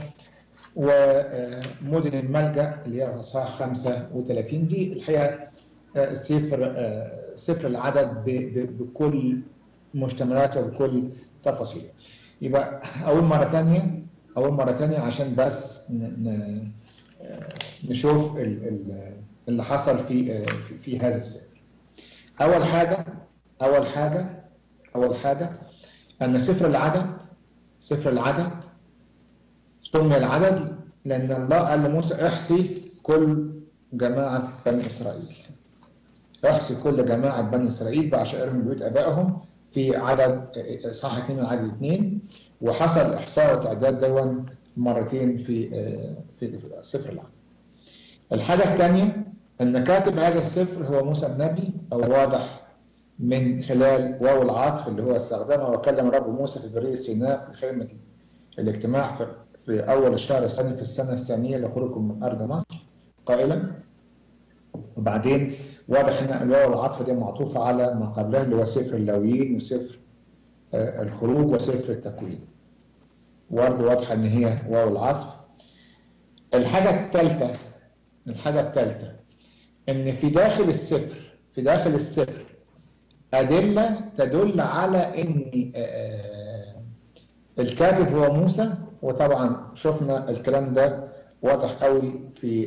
ومدن الملجا اللي هي اصحاح 35 دي الحقيقه سفر سفر العدد بكل مشتملاته وبكل تفاصيله يبقى اول مره ثانيه اول مره ثانيه عشان بس نشوف اللي حصل في في, في هذا السفر اول حاجه اول حاجه اول حاجه ان سفر العدد سفر العدد سمي العدد لأن الله قال لموسى احصي كل جماعة بني إسرائيل احصي كل جماعة بني إسرائيل بعشائرهم من بيوت آبائهم في عدد إصحاح 2 وعدد 2 وحصل إحصاء وتعداد دون مرتين في في سفر العدد. الحاجة الثانية أن كاتب هذا السفر هو موسى النبي أو واضح من خلال واو العطف اللي هو استخدمها وكلم رب موسى في برية سيناء في خيمة الاجتماع في في أول الشهر الثاني في السنة الثانية لخروجكم من أرض مصر قائلا وبعدين واضح ان الواو العطف دي معطوفة على ما قبلها اللي هو سفر اللاويين وسفر الخروج وسفر التكوين برضه واضحة ان هي واو العطف الحاجة الثالثة الحاجة الثالثة ان في داخل السفر في داخل السفر أدلة تدل على ان الكاتب هو موسى وطبعا شفنا الكلام ده واضح قوي في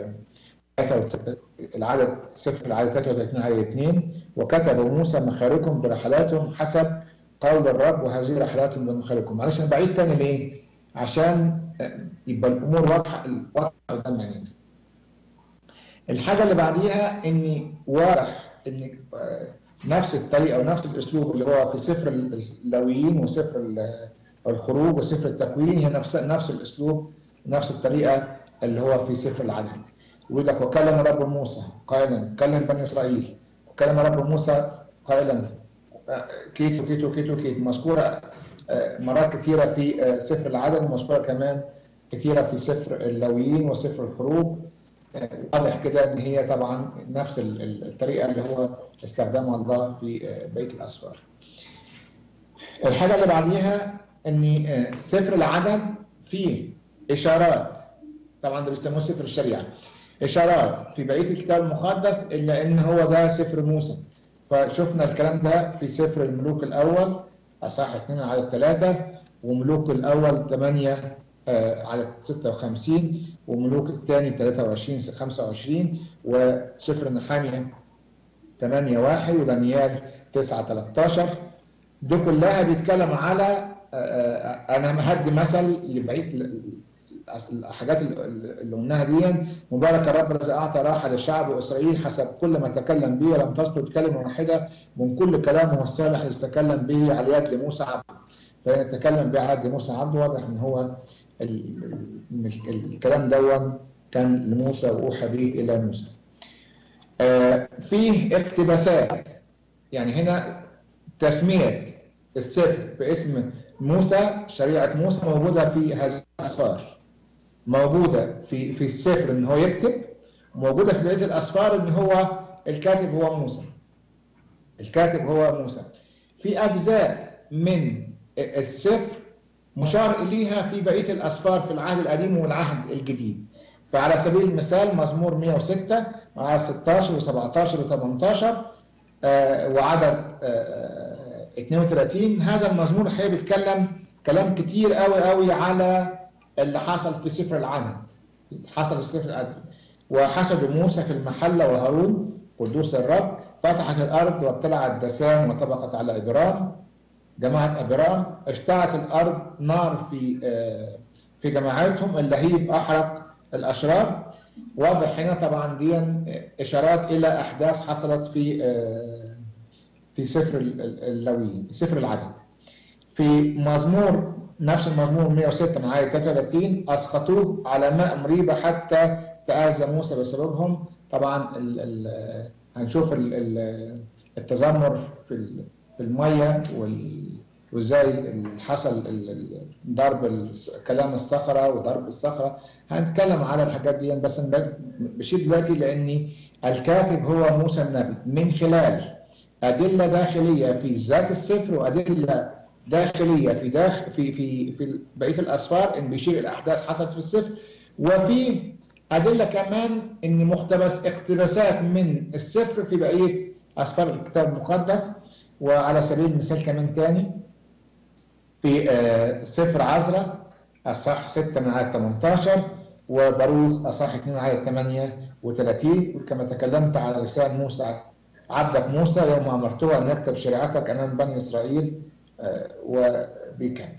العدد سفر العدد 33 عدد 2 وكتب موسى مخارجكم برحلاتهم حسب قول الرب وهذه رحلاتهم بمخارجكم معلش انا بعيد تاني ليه؟ عشان يبقى الامور واضحه واضحه قدام عينينا. الحاجه اللي بعديها ان واضح ان نفس الطريقه ونفس الاسلوب اللي هو في سفر اللاويين وسفر الخروج وسفر التكوين هي نفس نفس الاسلوب نفس الطريقه اللي هو في سفر العدد يقول لك وكلم رب موسى قائلا كلم بني اسرائيل وكلم رب موسى قائلا كيتو كيتو كيتو كيت مذكوره مرات كثيره في سفر العدد ومذكوره كمان كثيره في سفر اللاويين وسفر الخروج واضح كده ان هي طبعا نفس الطريقه اللي هو استخدمها الله في بيت الاسفار. الحاجه اللي بعديها ان سفر العدد فيه اشارات طبعا ده بيسموه سفر الشريعه اشارات في بقيه الكتاب المقدس الا ان هو ده سفر موسى فشفنا الكلام ده في سفر الملوك الاول اصحاح 2 على 3 وملوك الاول 8 على 56 وملوك الثاني 23 25 وسفر نحامية 8 1 ودانيال 9 13 دي كلها بيتكلم على انا هدي مثل لبعيد الحاجات اللي قلناها دي مبارك الرب الذي اعطى راحه لشعب اسرائيل حسب كل ما تكلم به ولم تسقط كلمه واحده من كل كلامه الصالح الذي تكلم به على يد موسى عبده فيتكلم به على يد موسى عبده واضح ان هو الكلام دون كان لموسى واوحى به الى موسى. آه فيه اقتباسات يعني هنا تسميه السفر باسم موسى شريعه موسى موجوده في هذه الاسفار. موجوده في في السفر ان هو يكتب موجوده في بقيه الاسفار ان هو الكاتب هو موسى. الكاتب هو موسى. في اجزاء من السفر مشار إليها في بقية الأسفار في العهد القديم والعهد الجديد فعلى سبيل المثال مزمور 106 مع 16 و17 و18 آه وعدد آه 32 هذا المزمور الحقيقة بيتكلم كلام كتير قوي قوي على اللي حصل في سفر العدد حصل في سفر العدد وحسد موسى في المحلة وهارون قدوس الرب فتحت الأرض وابتلعت دسان وطبقت على إبرام جماعة أبرام اشتعت الأرض نار في في جماعتهم اللهيب أحرق الأشرار واضح هنا طبعا دي إشارات إلى أحداث حصلت في في سفر اللاويين سفر العدد في مزمور نفس المزمور 106 من آية 33 أسقطوه على ماء مريبة حتى تآذى موسى بسببهم طبعا ال ال هنشوف ال التذمر في في الميه وازاي حصل ضرب كلام الصخره وضرب الصخره هنتكلم على الحاجات دي بس بشير دلوقتي لان الكاتب هو موسى النبي من خلال ادله داخليه في ذات السفر وادله داخليه في داخل في في في بقيه الاسفار ان بيشير الى احداث حصلت في السفر وفي ادله كمان ان مقتبس اقتباسات من السفر في بقيه اسفار الكتاب المقدس وعلى سبيل المثال كمان تاني في سفر عزرا اصح 6 من آية 18 وباروخ اصح 2 آية 38 كما تكلمت على لسان موسى عبدك موسى يوم امرته ان يكتب شريعتك امام بني اسرائيل وبيكمل.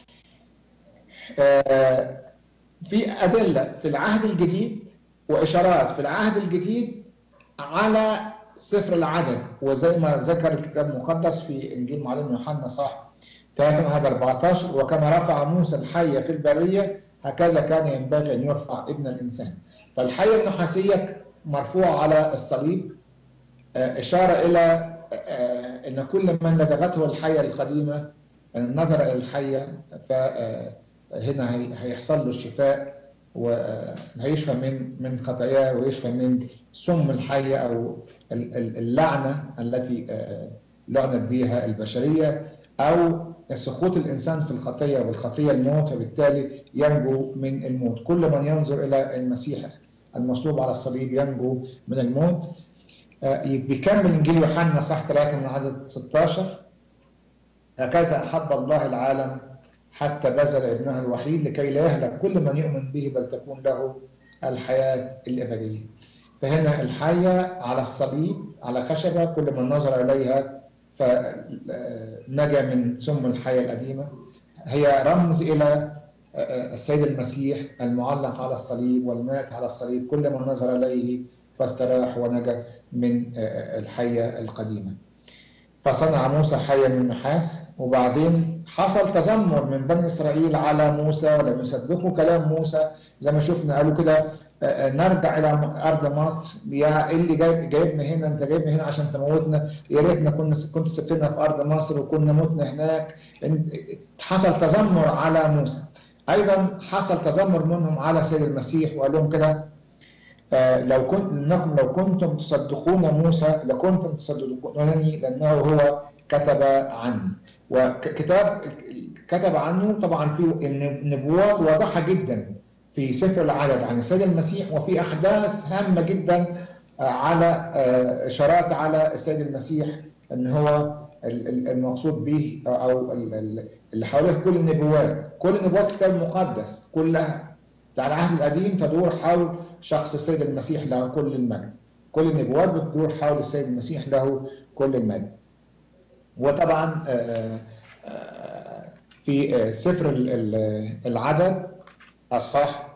في ادله في العهد الجديد واشارات في العهد الجديد على سفر العدد وزي ما ذكر الكتاب المقدس في انجيل معلم يوحنا صح 3 عدد 14 وكما رفع موسى الحيه في البريه هكذا كان ينبغي ان يرفع ابن الانسان فالحيه النحاسيه مرفوعه على الصليب اشاره الى ان كل من لدغته الحيه القديمه نظر الى الحيه فهنا هيحصل له الشفاء وهيشفى من من خطاياه ويشفى من سم الحيه او اللعنه التي لعنت بها البشريه او سقوط الانسان في الخطيه والخطيه الموت فبالتالي ينجو من الموت كل من ينظر الى المسيح المصلوب على الصليب ينجو من الموت بيكمل انجيل يوحنا صح 3 من عدد 16 هكذا احب الله العالم حتى بذل ابنه الوحيد لكي لا يهلك كل من يؤمن به بل تكون له الحياة الأبدية فهنا الحية على الصليب على خشبة كل من نظر إليها فنجا من سم الحياة القديمة هي رمز إلى السيد المسيح المعلق على الصليب والمات على الصليب كل من نظر إليه فاستراح ونجا من الحية القديمة فصنع موسى حيا من نحاس وبعدين حصل تذمر من بني اسرائيل على موسى ولم يصدقوا كلام موسى زي ما شفنا قالوا كده نرجع الى ارض مصر يا ايه اللي جايب جايبنا هنا انت جايبنا هنا عشان تموتنا يا ريتنا كنا كنت سبتنا في ارض مصر وكنا متنا هناك حصل تذمر على موسى ايضا حصل تذمر منهم على سيد المسيح وقال لهم كده لو كنت انكم لو كنتم تصدقون موسى لكنتم تصدقونني لانه هو كتب عني وكتاب كتب عنه طبعا في نبوات واضحه جدا في سفر العدد عن السيد المسيح وفي احداث هامه جدا على اشارات على السيد المسيح ان هو المقصود به او اللي حواليه كل النبوات كل نبوات الكتاب المقدس كلها على العهد القديم تدور حول شخص السيد المسيح له كل المجد كل النبوات بتدور حول السيد المسيح له كل المجد وطبعا في سفر العدد أصحاح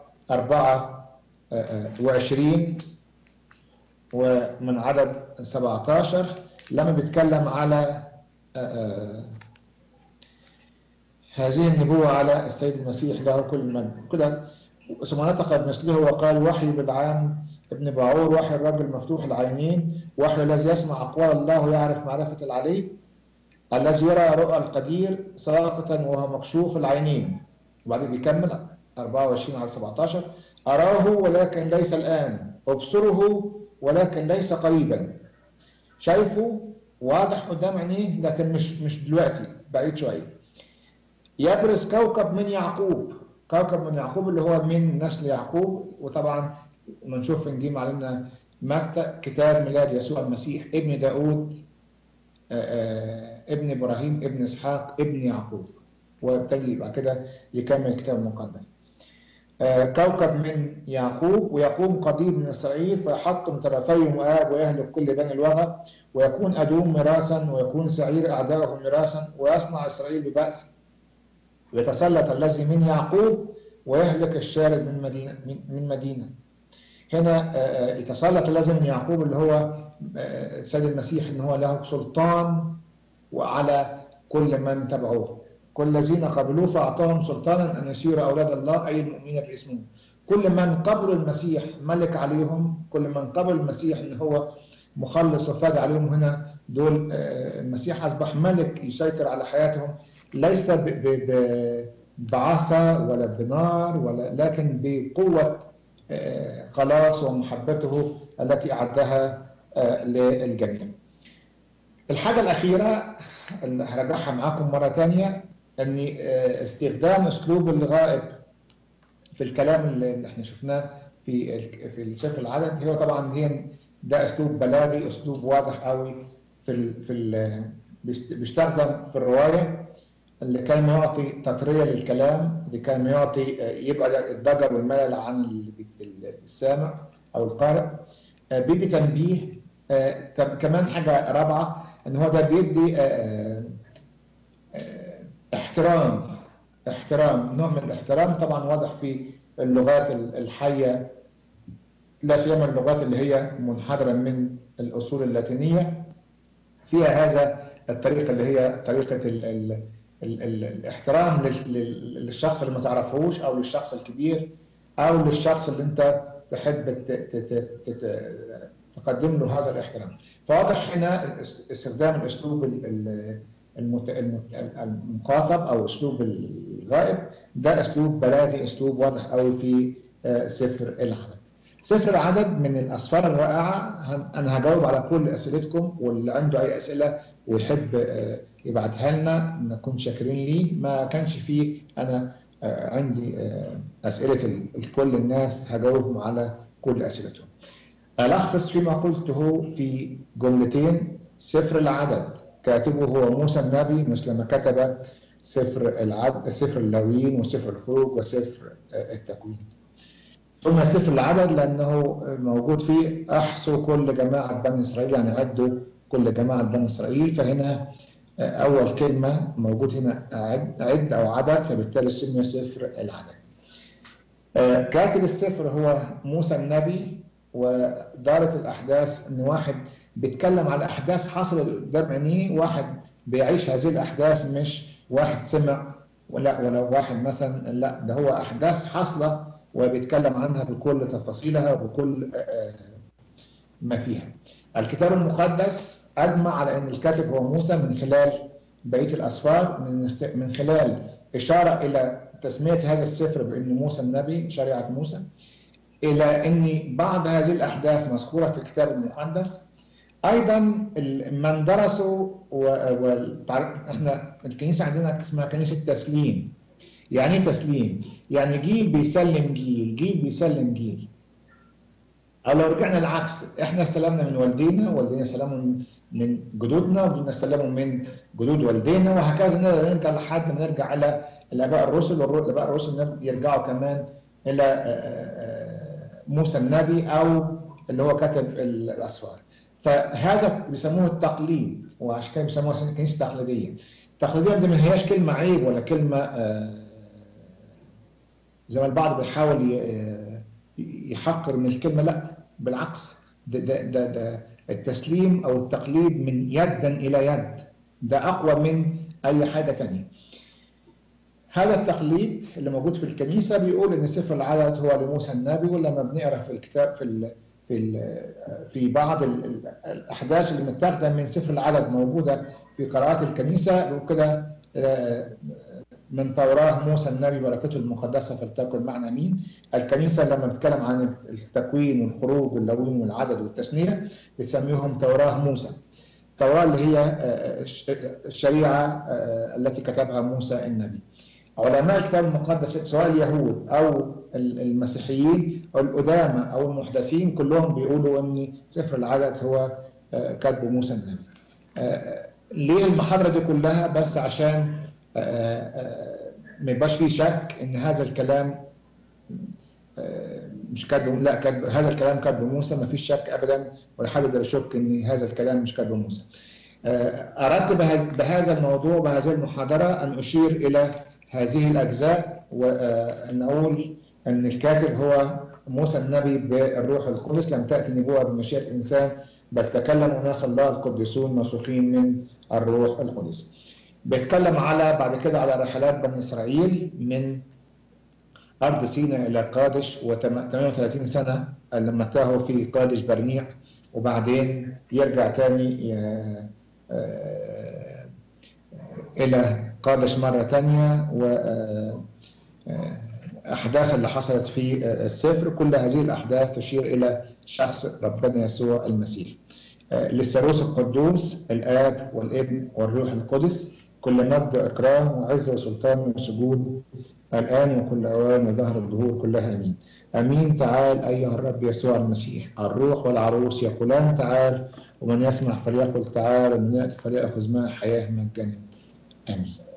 24 ومن عدد 17 لما بيتكلم على هذه النبوة على السيد المسيح له كل المجد كده ثم نطق مثله وقال وحي بالعام ابن باعور وحي الرجل مفتوح العينين وحي الذي يسمع أقوال الله يعرف معرفة العلي الذي يرى رؤى القدير ساقطا وهو مكشوف العينين وبعدين بيكمل 24 على 17 أراه ولكن ليس الآن أبصره ولكن ليس قريبا شايفه واضح قدام عينيه لكن مش مش دلوقتي بعيد شوية يبرز كوكب من يعقوب كوكب من يعقوب اللي هو من نسل يعقوب وطبعا بنشوف في انجيل معلمنا متى كتاب ميلاد يسوع المسيح ابن داود ابن ابراهيم ابن اسحاق ابن يعقوب وابتدي يبقى كده يكمل الكتاب المقدس كوكب من يعقوب ويقوم قضيب من اسرائيل فيحطم طرفي مؤاب ويهلك كل بني الوغى ويكون ادوم ميراثا ويكون سعير اعدائه ميراثا ويصنع اسرائيل ببأس ويتسلط الذي من يعقوب ويهلك الشارد من مدينه من مدينه هنا يتسلط الذي من يعقوب اللي هو السيد المسيح ان هو له سلطان وعلى كل من تبعوه كل الذين قبلوه فاعطاهم سلطانا ان يصيروا اولاد الله اي المؤمنين باسمه كل من قبلوا المسيح ملك عليهم كل من قبل المسيح ان هو مخلص وفاد عليهم هنا دول المسيح اصبح ملك يسيطر على حياتهم ليس بعصا ولا بنار ولا لكن بقوه خلاص ومحبته التي اعدها للجميع. الحاجه الاخيره اللي هرجعها معاكم مره ثانيه ان استخدام اسلوب الغائب في الكلام اللي احنا شفناه في في السفر العدد هو طبعا هي ده اسلوب بلاغي اسلوب واضح قوي في ال في ال بيستخدم في الروايه اللي كان يعطي تطريه للكلام اللي كان يعطي يبقى الضجر والملل عن السامع او القارئ بيدي تنبيه كمان حاجه رابعه ان هو ده بيدي احترام احترام نوع من الاحترام طبعا واضح في اللغات الحيه لا سيما اللغات اللي هي منحدره من الاصول اللاتينيه فيها هذا الطريقه اللي هي طريقه ال ال ال ال الاحترام للشخص اللي ما تعرفهوش او للشخص الكبير او للشخص اللي انت تحب تقدم له هذا الاحترام فواضح هنا استخدام الاسلوب المخاطب او اسلوب الغائب ده اسلوب بلاغي اسلوب واضح قوي في سفر العدد سفر العدد من الاسفار الرائعه انا هجاوب على كل اسئلتكم واللي عنده اي اسئله ويحب يبعتها لنا نكون شاكرين ليه ما كانش فيه انا عندي اسئله لكل الناس هجاوبهم على كل اسئلتهم الخص فيما قلته في جملتين سفر العدد كاتبه هو موسى النبي مثل ما كتب سفر العد سفر اللاويين وسفر الخروج وسفر التكوين ثم سفر العدد لانه موجود فيه احصوا كل جماعه بني اسرائيل يعني عدوا كل جماعه بني اسرائيل فهنا اول كلمه موجود هنا عد, عد او عدد فبالتالي سمي سفر العدد كاتب السفر هو موسى النبي ودارت الاحداث ان واحد بيتكلم على احداث حصلت قدام عينيه واحد بيعيش هذه الاحداث مش واحد سمع ولا ولا واحد مثلا لا ده هو احداث حاصله وبيتكلم عنها بكل تفاصيلها وبكل ما فيها. الكتاب المقدس اجمع على ان الكاتب هو موسى من خلال بقيه الاسفار من من خلال اشاره الى تسميه هذا السفر بانه موسى النبي شريعه موسى الى ان بعض هذه الاحداث مذكوره في الكتاب المقدس ايضا من درسوا و... و... احنا الكنيسه عندنا اسمها كنيسه تسليم يعني ايه تسليم؟ يعني جيل بيسلم جيل جيل بيسلم جيل او لو رجعنا العكس احنا استلمنا من والدينا والدينا استلموا من جدودنا وجدودنا استلموا من جدود والدينا وهكذا نرجع لحد ما نرجع الى الاباء الرسل والاباء الرسل يرجعوا كمان الى موسى النبي او اللي هو كتب الاسفار فهذا بيسموه التقليد وعشان كده بيسموها كنيسه تقليديه التقليديه دي ما هياش كلمه عيب ولا كلمه زي ما البعض بيحاول يحقر من الكلمه لا بالعكس ده ده ده, ده التسليم او التقليد من يدا الى يد ده اقوى من اي حاجه تانية هذا التقليد اللي موجود في الكنيسه بيقول ان سفر العدد هو لموسى النبي ولما بنقرا في الكتاب في ال في ال في بعض الاحداث اللي متاخده من سفر العدد موجوده في قراءات الكنيسه وكده من توراه موسى النبي بركته المقدسه فلتكن معنا مين الكنيسه لما بتتكلم عن التكوين والخروج واللوين والعدد والتثنيه بتسميهم توراه موسى التوراه اللي هي الشريعه التي كتبها موسى النبي علماء الكتاب المقدس سواء اليهود او المسيحيين او القدامى او المحدثين كلهم بيقولوا ان سفر العدد هو كتب موسى النبي. ليه المحاضره دي كلها بس عشان ما يبقاش فيه شك ان هذا الكلام مش كتب لا كتب هذا الكلام كتب موسى ما فيش شك ابدا ولا حد يقدر يشك ان هذا الكلام مش كتب موسى. اردت بهذا الموضوع بهذه المحاضره ان اشير الى هذه الأجزاء وأن أقول أن الكاتب هو موسى النبي بالروح القدس لم تأتي نبوة بمشيئة إنسان بل تكلم أناس الله القديسون مسوخين من الروح القدس بيتكلم على بعد كده على رحلات بني إسرائيل من أرض سيناء إلى قادش و38 سنة لما تاهوا في قادش برنيع وبعدين يرجع تاني إلى قادش مرة تانية وأحداث اللي حصلت في السفر كل هذه الأحداث تشير إلى شخص ربنا يسوع المسيح للثالوث القدوس الآب والابن والروح القدس كل مجد وإكرام وعز وسلطان وسجود الآن وكل أوان وظهر الدهور كلها آمين آمين تعال أيها الرب يسوع المسيح الروح والعروس يقولان تعال ومن يسمع فليقل تعال ومن يأتي فليأخذ ماء حياة مجانا آمين